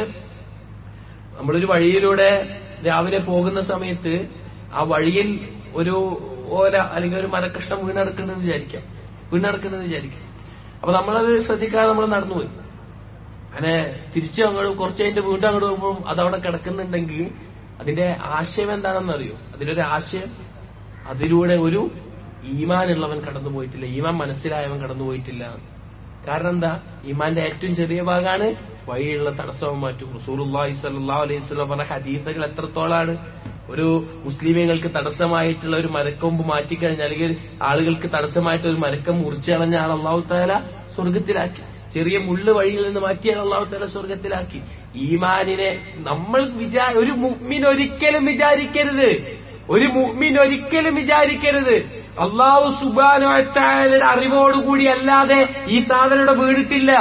നമ്മളൊരു വഴിയിലൂടെ രാവിലെ പോകുന്ന സമയത്ത് ആ വഴിയിൽ ഒരു ഓല അല്ലെങ്കിൽ ഒരു മരക്കഷ്ണം വീണടക്കണമെന്ന് വിചാരിക്കാം വീണടക്കണമെന്ന് വിചാരിക്കാം അപ്പൊ നമ്മളത് ശ്രദ്ധിക്കാതെ നമ്മൾ നടന്നുപോയി അങ്ങനെ തിരിച്ചു അങ്ങോട്ട് കുറച്ച് കഴിഞ്ഞിട്ട് വീണ്ടും അങ്ങോട്ട് പോകുമ്പോൾ അതവിടെ കിടക്കുന്നുണ്ടെങ്കിൽ അതിന്റെ ആശയം എന്താണെന്ന് അറിയോ അതിലൊരു ആശയം അതിലൂടെ ഒരു ഈമാനുള്ളവൻ കടന്നു പോയിട്ടില്ല ഈമാൻ മനസ്സിലായവൻ കടന്നു പോയിട്ടില്ല കാരണം എന്താ ഈമാന്റെ ഏറ്റവും ചെറിയ ഭാഗമാണ് വഴിയുള്ള തടസ്സവും മാറ്റും റസൂലുള്ളാഹി സ്വല്ലല്ലാഹു അലൈഹി വസല്ലം പറഞ്ഞ ഹദീസുകൾ എത്രത്തോളാണ് ഒരു മുസ്ലിമീങ്ങൾക്ക് തടസ്സമായിട്ടുള്ള ഒരു മരക്കൊമ്പ് മാറ്റിക്കഴിഞ്ഞാൽ അല്ലെങ്കിൽ ആളുകൾക്ക് തടസ്സമായിട്ട് ഒരു മരക്കം മുറിച്ചു കളഞ്ഞാൽ അള്ളാഹു താല സ്വർഗത്തിലാക്കി ചെറിയ മുള്ളു വഴിയിൽ നിന്ന് മാറ്റിയാൽ അള്ളാഹു താല സ്വർഗത്തിലാക്കി ഈമാനിനെ നമ്മൾ വിചാ ഒരു മുഅ്മിൻ ഒരിക്കലും വിചാരിക്കരുത് ഒരു മുഅ്മിൻ ഒരിക്കലും വിചാരിക്കരുത് അള്ളാഹു സുബാനോയുടെ അറിവോടുകൂടി അല്ലാതെ ഈ സാധനം ഇവിടെ വീണിട്ടില്ല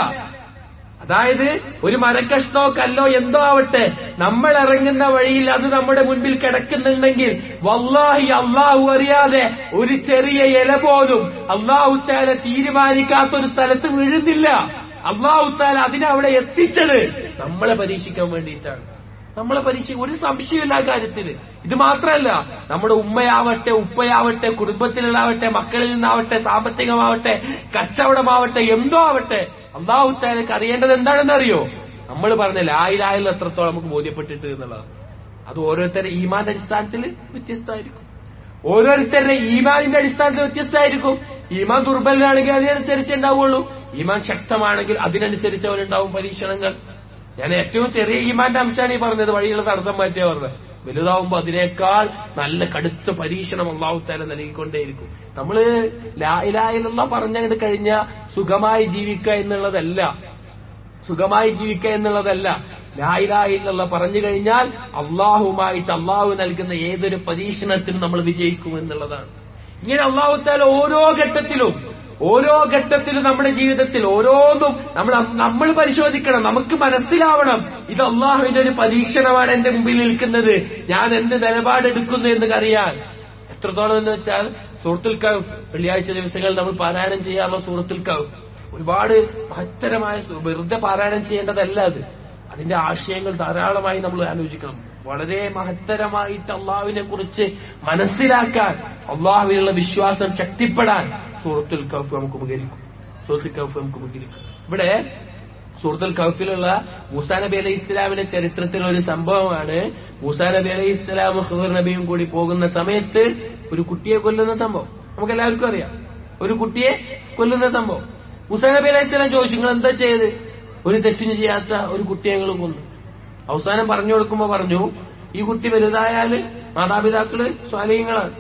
അതായത് ഒരു മരക്കഷ്ണോ കല്ലോ എന്തോ ആവട്ടെ നമ്മൾ ഇറങ്ങുന്ന വഴിയിൽ അത് നമ്മുടെ മുൻപിൽ കിടക്കുന്നുണ്ടെങ്കിൽ വല്ലാഹി അള്ളാഹു അറിയാതെ ഒരു ചെറിയ ഇല പോലും അള്ളാഹു താല തീരുമാനിക്കാത്ത ഒരു സ്ഥലത്ത് വീഴുന്നില്ല അള്ളാഹു താല അതിനെ അവിടെ എത്തിച്ചത് നമ്മളെ പരീക്ഷിക്കാൻ വേണ്ടിയിട്ടാണ് നമ്മളെ പരീക്ഷ ഒരു സംശയമില്ല ആ കാര്യത്തില് ഇത് മാത്രമല്ല നമ്മുടെ ഉമ്മയാവട്ടെ ഉപ്പയാവട്ടെ കുടുംബത്തിലുള്ളാവട്ടെ മക്കളിൽ നിന്നാവട്ടെ സാമ്പത്തികമാവട്ടെ കച്ചവടമാവട്ടെ എന്തോ ആവട്ടെ അള്ളാഹുത്താലേക്ക് അറിയേണ്ടത് എന്താണെന്ന് അറിയോ നമ്മൾ പറഞ്ഞ ലായിലായുള്ള എത്രത്തോളം നമുക്ക് ബോധ്യപ്പെട്ടിട്ട് എന്നുള്ളതാണ് അത് ഓരോരുത്തരുടെ ഈമാന്റെ അടിസ്ഥാനത്തിൽ വ്യത്യസ്തമായിരിക്കും ഓരോരുത്തരുടെ ഈമാനിന്റെ അടിസ്ഥാനത്തിൽ വ്യത്യസ്തമായിരിക്കും ഈമാൻ ദുർബലനാണെങ്കിൽ അതിനനുസരിച്ച് ഉണ്ടാവുള്ളൂ ഈമാൻ ശക്തമാണെങ്കിൽ അതിനനുസരിച്ച് അവനുണ്ടാവും പരീക്ഷണങ്ങൾ ഞാൻ ഏറ്റവും ചെറിയ ഈമാന്റെ അംശമാണ് ഈ പറഞ്ഞത് വഴിയുള്ള തടസ്സം മാറ്റിയ പറഞ്ഞത് വലുതാവുമ്പോ അതിനേക്കാൾ നല്ല കടുത്ത പരീക്ഷണം അള്ളാഹുത്താല നൽകിക്കൊണ്ടേയിരിക്കും നമ്മള് ലായിലായിലുള്ള പറഞ്ഞങ്ങോട്ട് കഴിഞ്ഞ സുഖമായി ജീവിക്കുക എന്നുള്ളതല്ല സുഖമായി ജീവിക്കുക എന്നുള്ളതല്ല ലായിലായില്ല പറഞ്ഞു കഴിഞ്ഞാൽ അള്ളാഹുമായിട്ട് അള്ളാഹു നൽകുന്ന ഏതൊരു പരീക്ഷണത്തിനും നമ്മൾ വിജയിക്കും എന്നുള്ളതാണ് ഇങ്ങനെ അള്ളാഹുത്താല ഓരോ ഘട്ടത്തിലും ഓരോ ഘട്ടത്തിലും നമ്മുടെ ജീവിതത്തിൽ ഓരോന്നും നമ്മൾ നമ്മൾ പരിശോധിക്കണം നമുക്ക് മനസ്സിലാവണം ഇത് അള്ളാഹുവിന്റെ ഒരു പരീക്ഷണമാണ് എന്റെ മുമ്പിൽ നിൽക്കുന്നത് ഞാൻ എന്ത് നിലപാടെടുക്കുന്നു എന്ന് അറിയാൻ എത്രത്തോളം എന്ന് വെച്ചാൽ സൂറത്തുൽ കൗഫ് വെള്ളിയാഴ്ച ദിവസങ്ങളിൽ നമ്മൾ പാരായണം ചെയ്യാറുള്ള സൂറത്തുൽ കൗഫ് ഒരുപാട് മഹത്തരമായ സു- വെറുതെ പാരായണം ചെയ്യേണ്ടതല്ല അത് അതിന്റെ ആശയങ്ങൾ ധാരാളമായി നമ്മൾ ആലോചിക്കണം വളരെ മഹത്തരമായിട്ട് അള്ളാഹുവിനെ കുറിച്ച് മനസ്സിലാക്കാൻ അള്ളാഹുവിനുള്ള വിശ്വാസം ശക്തിപ്പെടാൻ സൂറത്തുൽ കൗഫ് നമുക്ക് ഉപകരിക്കും സൂറത്തുൽ കൗഫ് നമുക്ക് ഉപകരിക്കും ഇവിടെ സൂറത്തുൽ കൗഫിലുള്ള മൂസാ നബി അലൈഹി ഇസ്ലാമിന്റെ ചരിത്രത്തിൽ ഒരു സംഭവമാണ് മൂസാ നബി അലൈഹി ഇസ്ലാമും ഖുദർ നബിയും കൂടി പോകുന്ന സമയത്ത് ഒരു കുട്ടിയെ കൊല്ലുന്ന സംഭവം നമുക്ക് എല്ലാവർക്കും അറിയാം ഒരു കുട്ടിയെ കൊല്ലുന്ന സംഭവം മൂസാ നബി അലൈഹി ഇസ്ലാം ചോദിച്ചു നിങ്ങൾ എന്താ ചെയ്ത് ഒരു തെറ്റും ചെയ്യാത്ത ഒരു കുട്ടിയെ നിങ്ങൾ കൊന്നു അവസാനം പറഞ്ഞു കൊടുക്കുമ്പോ പറഞ്ഞു ഈ കുട്ടി വലുതായാല് മാതാപിതാക്കള് സ്വാലീയങ്ങളാണ്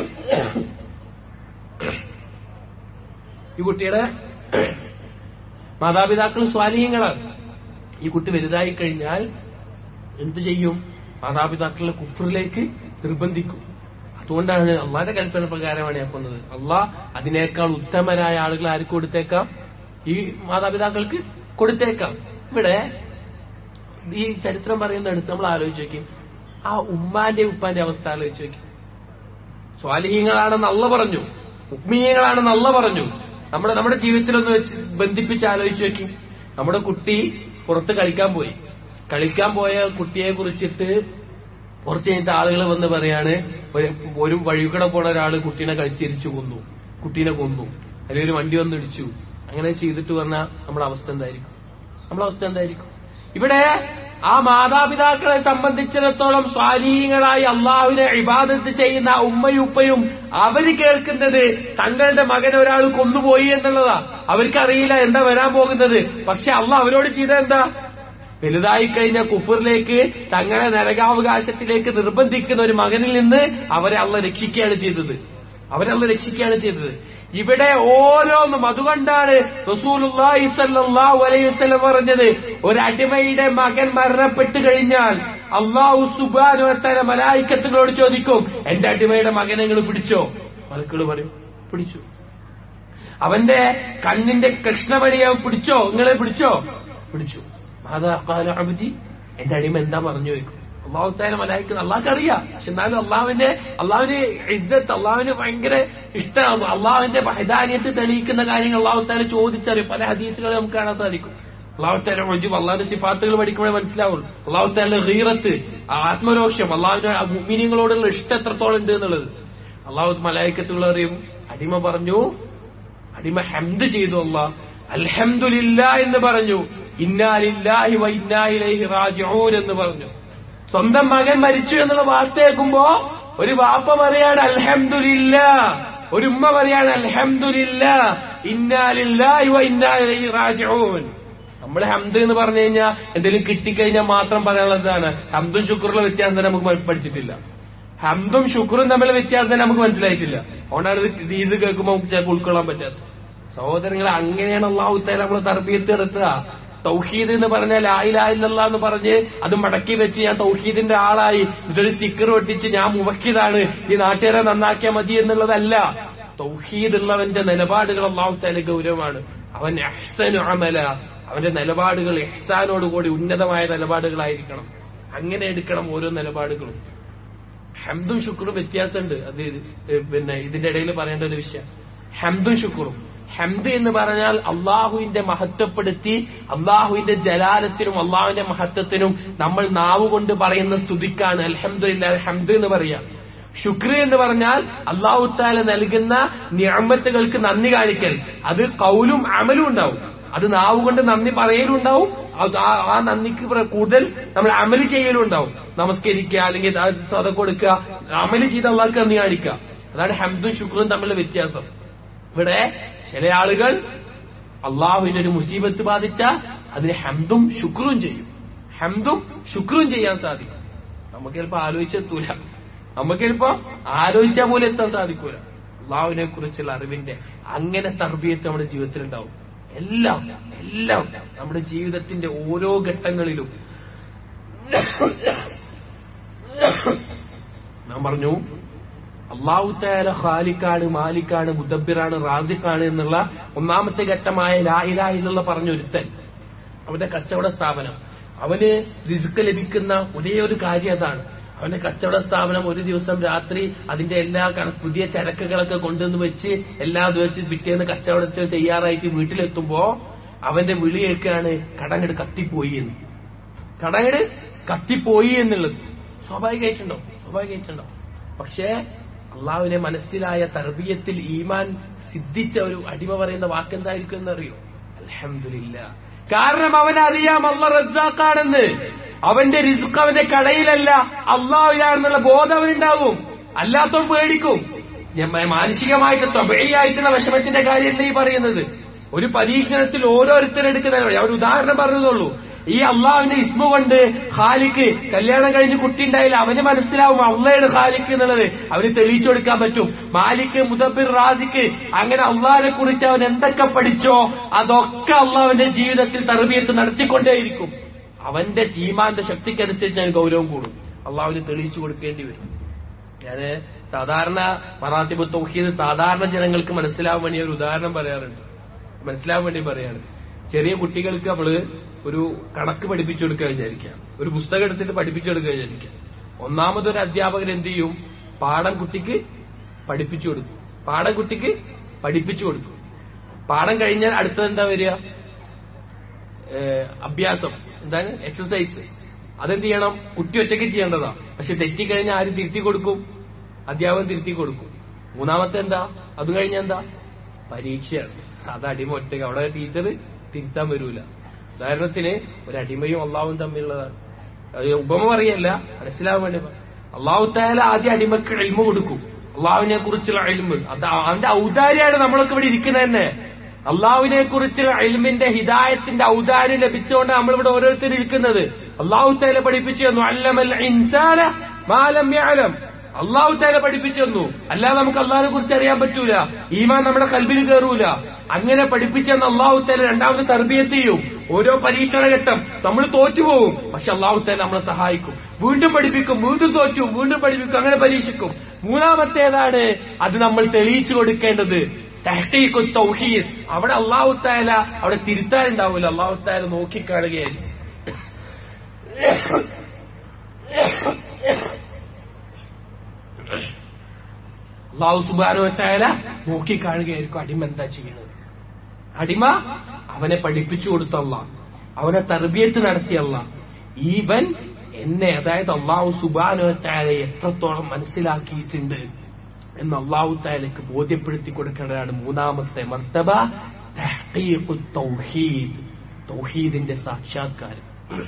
ഈ കുട്ടിയുടെ മാതാപിതാക്കൾ സ്വാധീനങ്ങളാണ് ഈ കുട്ടി വലുതായി കഴിഞ്ഞാൽ എന്തു ചെയ്യും മാതാപിതാക്കളെ കുഫറിലേക്ക് നിർബന്ധിക്കും അതുകൊണ്ടാണ് അള്ളാന്റെ കൽപ്പന പ്രകാരമാണ് ഞാൻ കൊന്നത് അള്ളാഹ് അതിനേക്കാൾ ഉത്തമരായ ആളുകൾ ആർക്ക് കൊടുത്തേക്കാം ഈ മാതാപിതാക്കൾക്ക് കൊടുത്തേക്കാം ഇവിടെ ഈ ചരിത്രം പറയുന്നിടത്ത് നമ്മൾ ആലോചിച്ച് നോക്കും ആ ഉമ്മാന്റെ ഉപ്പാന്റെ അവസ്ഥ ആലോചിച്ച് നോക്കി സ്വാലിഹീങ്ങളാണെന്ന് അള്ള പറഞ്ഞു ഉക്മീയങ്ങളാണെന്ന് അള്ള പറഞ്ഞു നമ്മുടെ നമ്മുടെ ജീവിതത്തിലൊന്ന് വെച്ച് ബന്ധിപ്പിച്ച് ആലോചിച്ച് നോക്കി നമ്മുടെ കുട്ടി പുറത്ത് കളിക്കാൻ പോയി കളിക്കാൻ പോയ കുട്ടിയെ കുറിച്ചിട്ട് കുറച്ച് കഴിഞ്ഞിട്ട് ആളുകൾ വന്ന് പറയാണ് ഒരു- ഒരു വഴികൂടെ പോണ ഒരാള് കുട്ടീനെ കഴിച്ചിരിച്ചു കൊന്നു കുട്ടീനെ കൊന്നു അല്ലെങ്കിൽ ഒരു വണ്ടി വന്ന് ഇടിച്ചു അങ്ങനെ ചെയ്തിട്ട് പറഞ്ഞാൽ നമ്മുടെ അവസ്ഥ എന്തായിരിക്കും നമ്മുടെ അവസ്ഥ എന്തായിരിക്കും ഇവിടെ ആ മാതാപിതാക്കളെ സംബന്ധിച്ചിടത്തോളം സ്വാധീനങ്ങളായി അള്ളാഹുവിനെ ഇബാദത്ത് ചെയ്യുന്ന ആ ഉമ്മയും ഉപ്പയും അവര് കേൾക്കുന്നത് തങ്ങളുടെ മകൻ ഒരാൾ കൊന്നുപോയി എന്നുള്ളതാ അവർക്കറിയില്ല എന്താ വരാൻ പോകുന്നത് പക്ഷെ അള്ളാഹ് അവരോട് ചെയ്ത എന്താ വലുതായി കഴിഞ്ഞ കുഫറിലേക്ക് തങ്ങളെ നരകാവകാശത്തിലേക്ക് നിർബന്ധിക്കുന്ന ഒരു മകനിൽ നിന്ന് അവരെ അള്ള രക്ഷിക്കുകയാണ് ചെയ്തത് അവരെ അള്ള രക്ഷിക്കുകയാണ് ചെയ്തത് ഇവിടെ ഓരോന്നും അതുകൊണ്ടാണ് റസൂലുള്ളാഹി സ്വല്ലല്ലാഹു അലൈഹി വസല്ലം പറഞ്ഞത് ഒരു അടിമയുടെ മകൻ മരണപ്പെട്ടു കഴിഞ്ഞാൽ അള്ളാഹു സുബ്ഹാനഹു വതആല മലായിക്കത്തുകളോട് ചോദിക്കും എന്റെ അടിമയുടെ മകനെ നിങ്ങൾ പിടിച്ചോ മലക്കൾ പറയും പിടിച്ചു അവന്റെ കണ്ണിന്റെ കൃഷ്ണമണിയെ പിടിച്ചോ നിങ്ങളെ പിടിച്ചോ പിടിച്ചു മാതാ ഖാല അബ്ദി എന്റെ അടിമ എന്താ പറഞ്ഞു വെക്കും അള്ളാഹു താല മലായിക്കുന്ന അള്ളാഹ്ക്ക് അറിയാം പക്ഷെ എന്നാലും അള്ളാഹുവിന്റെ അള്ളാഹുവിന് ഇജ്ജത്ത് അള്ളാഹുവിന് ഭയങ്കര ഇഷ്ടമാണ് അള്ളാഹുവിന്റെ ഹൈദാനിയത്ത് തെളിയിക്കുന്ന കാര്യങ്ങൾ അള്ളാഹു താല ചോദിച്ചറിയും പല ഹദീസുകളും നമുക്ക് കാണാൻ സാധിക്കും അള്ളാഹു താല റജുബ് അള്ളാഹുന്റെ സിഫാത്തുകൾ പഠിക്കുമ്പോഴേ മനസ്സിലാവുള്ളൂ അള്ളാഹു താല ഹീറത്ത് ആത്മരോക്ഷം അള്ളാഹുവിന്റെ മുമിനിങ്ങളോടുള്ള ഇഷ്ടം എത്രത്തോളം ഉണ്ട് എന്നുള്ളത് അള്ളാഹു മലായിക്കത്തുകൾ അറിയും അടിമ പറഞ്ഞു അടിമ ഹംദ് ചെയ്തു അല്ല അൽഹംദുലില്ല എന്ന് പറഞ്ഞു ഇന്നാലില്ലാഹി വ ഇന്നാ ഇലൈഹി റാജിഊൻ എന്ന് പറഞ്ഞു സ്വന്തം മകൻ മരിച്ചു എന്നുള്ള വാർത്ത കേൾക്കുമ്പോ ഒരു വാപ്പ പറയാണ് അൽഹംദുലില്ല ഒരു ഉമ്മ പറയാണ് അൽഹംദുലില്ല ഇന്നാലില്ലാഹി വ ഇന്നാ ഇലൈഹി റാജിഊൻ നമ്മൾ ഹംദ് എന്ന് പറഞ്ഞു കഴിഞ്ഞാൽ എന്തെങ്കിലും കിട്ടിക്കഴിഞ്ഞാൽ മാത്രം പറയാനുള്ളതാണ് ഹംദും ശുക്രുള്ള വ്യത്യാസം തന്നെ നമുക്ക് പഠിച്ചിട്ടില്ല ഹംദും ശുക്രും തമ്മിലുള്ള വ്യത്യാസം തന്നെ നമുക്ക് മനസ്സിലായിട്ടില്ല അതുകൊണ്ടാണ് ഇത് ഇത് കേൾക്കുമ്പോൾ നമുക്ക് ചിലപ്പോൾ ഉൾക്കൊള്ളാൻ പറ്റാത്തത് സഹോദരങ്ങളെ അങ്ങനെയാണ് അള്ളാഹു തആല നമ്മൾ തർബീയത്ത് നടത്തുക തൗഹീദ് എന്ന് പറഞ്ഞാൽ ആയില്ല എന്ന് പറഞ്ഞ് അത് മടക്കി വെച്ച് ഞാൻ തൗഹീദിന്റെ ആളായി ഇതൊരു സ്റ്റിക്കർ ഒട്ടിച്ച് ഞാൻ മുവക്കിയതാണ് ഈ നാട്ടുകാരെ നന്നാക്കിയാൽ മതി എന്നുള്ളതല്ല തൗഹീദ് ഉള്ളവന്റെ നിലപാടുകൾ അള്ളാഹു തആല ഗൗരവമാണ് അവൻ അഹ്സനു അമല അവന്റെ നിലപാടുകൾ ഇഹ്സാനോടുകൂടി ഉന്നതമായ നിലപാടുകളായിരിക്കണം അങ്ങനെ എടുക്കണം ഓരോ നിലപാടുകളും ഹംദും ശുക്രും വ്യത്യാസമുണ്ട് അത് ഇത് പിന്നെ ഇതിന്റെ ഇടയിൽ പറയേണ്ട ഒരു വിഷയം ഹംദും ശുക്രും ഹംദ് എന്ന് പറഞ്ഞാൽ അള്ളാഹുവിന്റെ മഹത്വപ്പെടുത്തി അള്ളാഹുവിന്റെ ജലാലത്തിനും അള്ളാഹുവിന്റെ മഹത്വത്തിനും നമ്മൾ നാവ് കൊണ്ട് പറയുന്ന സ്തുതിക്കാണ് അൽഹംദുലില്ലാ ഹംദ് എന്ന് പറയാം ശുക്ർ എന്ന് പറഞ്ഞാൽ അള്ളാഹു താല നൽകുന്ന ഞാമത്തുകൾക്ക് നന്ദി കാണിക്കൽ അത് കൗലും അമലും ഉണ്ടാവും അത് നാവ് കൊണ്ട് നന്ദി പറയലും ഉണ്ടാവും അത് ആ- ആ നന്ദിക്ക് പ്ര- കൂടുതൽ നമ്മൾ അമല് ചെയ്യലും ഉണ്ടാവും നമസ്കരിക്കുക അല്ലെങ്കിൽ അത് സ്വതം കൊടുക്കുക അമല് ചെയ്ത് അള്ളാഹ്ക്ക് നന്ദി കാണിക്കുക അതാണ് ഹംദും ശുക്രും തമ്മിലുള്ള വ്യത്യാസം ഇവിടെ ചില ആളുകൾ അള്ളാഹുവിന്റെ ഒരു മുസീബത്ത് ബാധിച്ച അതിന് ഹംദും ശുക്രും ചെയ്യും ഹംദും ശുക്രും ചെയ്യാൻ സാധിക്കും നമുക്ക് ചിലപ്പോ ആലോചിച്ചെത്തൂല നമുക്ക് ചിലപ്പോ ആലോചിച്ചാൽ പോലും എത്താൻ സാധിക്കൂല അള്ളാഹുവിനെ കുറിച്ചുള്ള അറിവിന്റെ അങ്ങനെ തർബീയത്ത് നമ്മുടെ ജീവിതത്തിൽ ഉണ്ടാവും എല്ലാം എല്ലാം നമ്മുടെ ജീവിതത്തിന്റെ ഓരോ ഘട്ടങ്ങളിലും ഞാൻ പറഞ്ഞു അള്ളാഹു താല ഖാലിക്കാണ് മാലിക്കാണ് മുദബിറാണ് റാസിഖാണ് എന്നുള്ള ഒന്നാമത്തെ ഘട്ടമായ ലായില എന്നുള്ള പറഞ്ഞൊരുത്തൻ അവന്റെ കച്ചവട സ്ഥാപനം അവന് റിസ്ക് ലഭിക്കുന്ന ഒരേ ഒരു കാര്യം അതാണ് അവന്റെ കച്ചവട സ്ഥാപനം ഒരു ദിവസം രാത്രി അതിന്റെ എല്ലാ കണ- പുതിയ ചരക്കുകളൊക്കെ കൊണ്ടുവന്ന് വെച്ച് എല്ലാ ദിവസവും പിറ്റേന്ന് കച്ചവടത്തിൽ തയ്യാറായിട്ട് വീട്ടിലെത്തുമ്പോ അവന്റെ വിളി കേൾക്കുകയാണ് കടങ്ങട് കത്തിപ്പോയി എന്ന് കടങ്ങട് കത്തിപ്പോയി എന്നുള്ളത് സ്വാഭാവികമായിട്ടുണ്ടോ സ്വാഭാവികമായിട്ടുണ്ടോ പക്ഷേ അള്ളാഹുവിനെ മനസ്സിലായ തർബീയത്തിൽ ഈമാൻ സിദ്ധിച്ച ഒരു അടിമ പറയുന്ന വാക്കെന്തായിരിക്കും എന്നറിയോ അൽഹംദുലില്ല കാരണം അവനറിയാം അള്ള റസാഖാണെന്ന് അവന്റെ റിസ്ക് അവന്റെ കടയിലല്ല അള്ളാഹുലാണെന്നുള്ള ബോധം അവനുണ്ടാവും അല്ലാത്തവൻ പേടിക്കും ഞാൻ മ- മാനസികമായിട്ട് തൊബയായിട്ടുള്ള വിഷമത്തിന്റെ കാര്യമല്ല ഈ പറയുന്നത് ഒരു പരീക്ഷണത്തിൽ ഓരോരുത്തരെടുക്കുന്ന ഞാൻ ഒരു ഉദാഹരണം പറഞ്ഞതുള്ളൂ ഈ അള്ളാഹുവിന്റെ ഇസ്മ കൊണ്ട് ഖാലിക്ക് കല്യാണം കഴിഞ്ഞ് കുട്ടി ഉണ്ടായില്ല അവന് മനസ്സിലാവും അള്ളയാണ് ഖാലിക്ക് എന്നുള്ളത് അവന് തെളിയിച്ചു കൊടുക്കാൻ പറ്റും മാലിക്ക് മുദബിർ റാസിക്ക് അങ്ങനെ അള്ളാഹിനെ കുറിച്ച് അവൻ എന്തൊക്കെ പഠിച്ചോ അതൊക്കെ അള്ളാഹുവിന്റെ ജീവിതത്തിൽ തർബീയത്ത് നടത്തിക്കൊണ്ടേയിരിക്കും അവന്റെ ഈമാന്റെ ശക്തിക്കനുസരിച്ച് അതിന് ഗൗരവം കൂടും അള്ളാഹുവിന് തെളിയിച്ചു കൊടുക്കേണ്ടി വരും ഞാന് സാധാരണ മറാത്തിബ് തൗഹീദ് സാധാരണ ജനങ്ങൾക്ക് മനസ്സിലാവാൻ വേണ്ടി ഒരു ഉദാഹരണം പറയാറുണ്ട് മനസ്സിലാവാൻ വേണ്ടി പറയാണ് ചെറിയ കുട്ടികൾക്ക് നമ്മള് ഒരു കണക്ക് പഠിപ്പിച്ചു കൊടുക്കുക വിചാരിക്കാം ഒരു പുസ്തകം എടുത്തിട്ട് പഠിപ്പിച്ചു കൊടുക്കുക വിചാരിക്കാം ഒന്നാമതൊരു അധ്യാപകൻ എന്ത് ചെയ്യും പാഠം കുട്ടിക്ക് പഠിപ്പിച്ചു കൊടുക്കും പാഠം കുട്ടിക്ക് പഠിപ്പിച്ചു കൊടുക്കും പാഠം കഴിഞ്ഞാൽ അടുത്തത് എന്താ വരിക ഏഹ് അഭ്യാസം എന്താണ് എക്സസൈസ് അതെന്ത് ചെയ്യണം കുട്ടി ഒറ്റയ്ക്ക് ചെയ്യേണ്ടതാ പക്ഷെ തെറ്റിക്കഴിഞ്ഞാൽ ആര് തിരുത്തി കൊടുക്കും അധ്യാപകൻ തിരുത്തി കൊടുക്കും മൂന്നാമത്തെ എന്താ അത് കഴിഞ്ഞ എന്താ പരീക്ഷയാണ് അത് അടിമ ഒറ്റയ്ക്ക് അവിടെ ടീച്ചർ തിരുത്താൻ വരൂല ഉദാഹരണത്തിന് ഒരു അടിമയും അള്ളാവും തമ്മിലുള്ളതാണ് അത് ഉപമ പറയല്ല മനസ്സിലാവാൻ വേണ്ടി അള്ളാഹു തായാല ആദ്യം അടിമക്ക് എൽമ കൊടുക്കും അള്ളാഹുവിനെ കുറിച്ചുള്ള എൽമ് അത് അവന്റെ ഔദാര്യാണ് നമ്മളൊക്കെ ഇവിടെ ഇരിക്കുന്നത് തന്നെ അള്ളാഹുവിനെ കുറിച്ചുള്ള എൽമിന്റെ ഹിദായത്തിന്റെ ഔദാര്യം ലഭിച്ചുകൊണ്ട് നമ്മളിവിടെ ഓരോരുത്തരും ഇരിക്കുന്നത് അള്ളാഹു താല പഠിപ്പിച്ചു തന്നു അല്ലമൽ ഇൻസാന മാലം യഅലം അള്ളാഹു താല പഠിപ്പിച്ചു തന്നു അല്ലാതെ നമുക്ക് അള്ളാഹിനെ കുറിച്ച് അറിയാൻ പറ്റൂല ഈമാൻ നമ്മുടെ കൽബിൽ കയറൂല അങ്ങനെ പഠിപ്പിച്ചെന്ന് അള്ളാഹു താല രണ്ടാമത് തർബീയത്ത് ചെയ്യും ഓരോ പരീക്ഷണ ഘട്ടം നമ്മൾ തോറ്റുപോകും പക്ഷെ അള്ളാഹു താല നമ്മളെ സഹായിക്കും വീണ്ടും പഠിപ്പിക്കും വീണ്ടും തോറ്റു വീണ്ടും പഠിപ്പിക്കും അങ്ങനെ പരീക്ഷിക്കും മൂന്നാമത്തേതാണ് അത് നമ്മൾ തെളിയിച്ചു കൊടുക്കേണ്ടത് തഹ്ഖീഖു തൗഹീദ് അവിടെ അള്ളാഹു താല അവിടെ തിരുത്താനുണ്ടാവില്ല അള്ളാഹു താല നോക്കിക്കാണുകയായിരിക്കും അള്ളാഹു സുബാനോ താല നോക്കിക്കാണുകയായിരിക്കും അടിമ എന്താ ചെയ്യുന്നത് അടിമ അവനെ പഠിപ്പിച്ചു കൊടുത്തല്ല അവനെ തർബിയത്ത് നടത്തിയല്ല ഈവൻ എന്നെ അതായത് അള്ളാഹു സുബാനോ താല എത്രത്തോളം മനസ്സിലാക്കിയിട്ടുണ്ട് എന്ന് അള്ളാഹു താലക്ക് ബോധ്യപ്പെടുത്തി കൊടുക്കേണ്ടതാണ് മൂന്നാമത്തെ മർത്തബ തഹ്ഖീഖു തൗഹീദ് തൗഹീദിന്റെ സാക്ഷാത്കാരം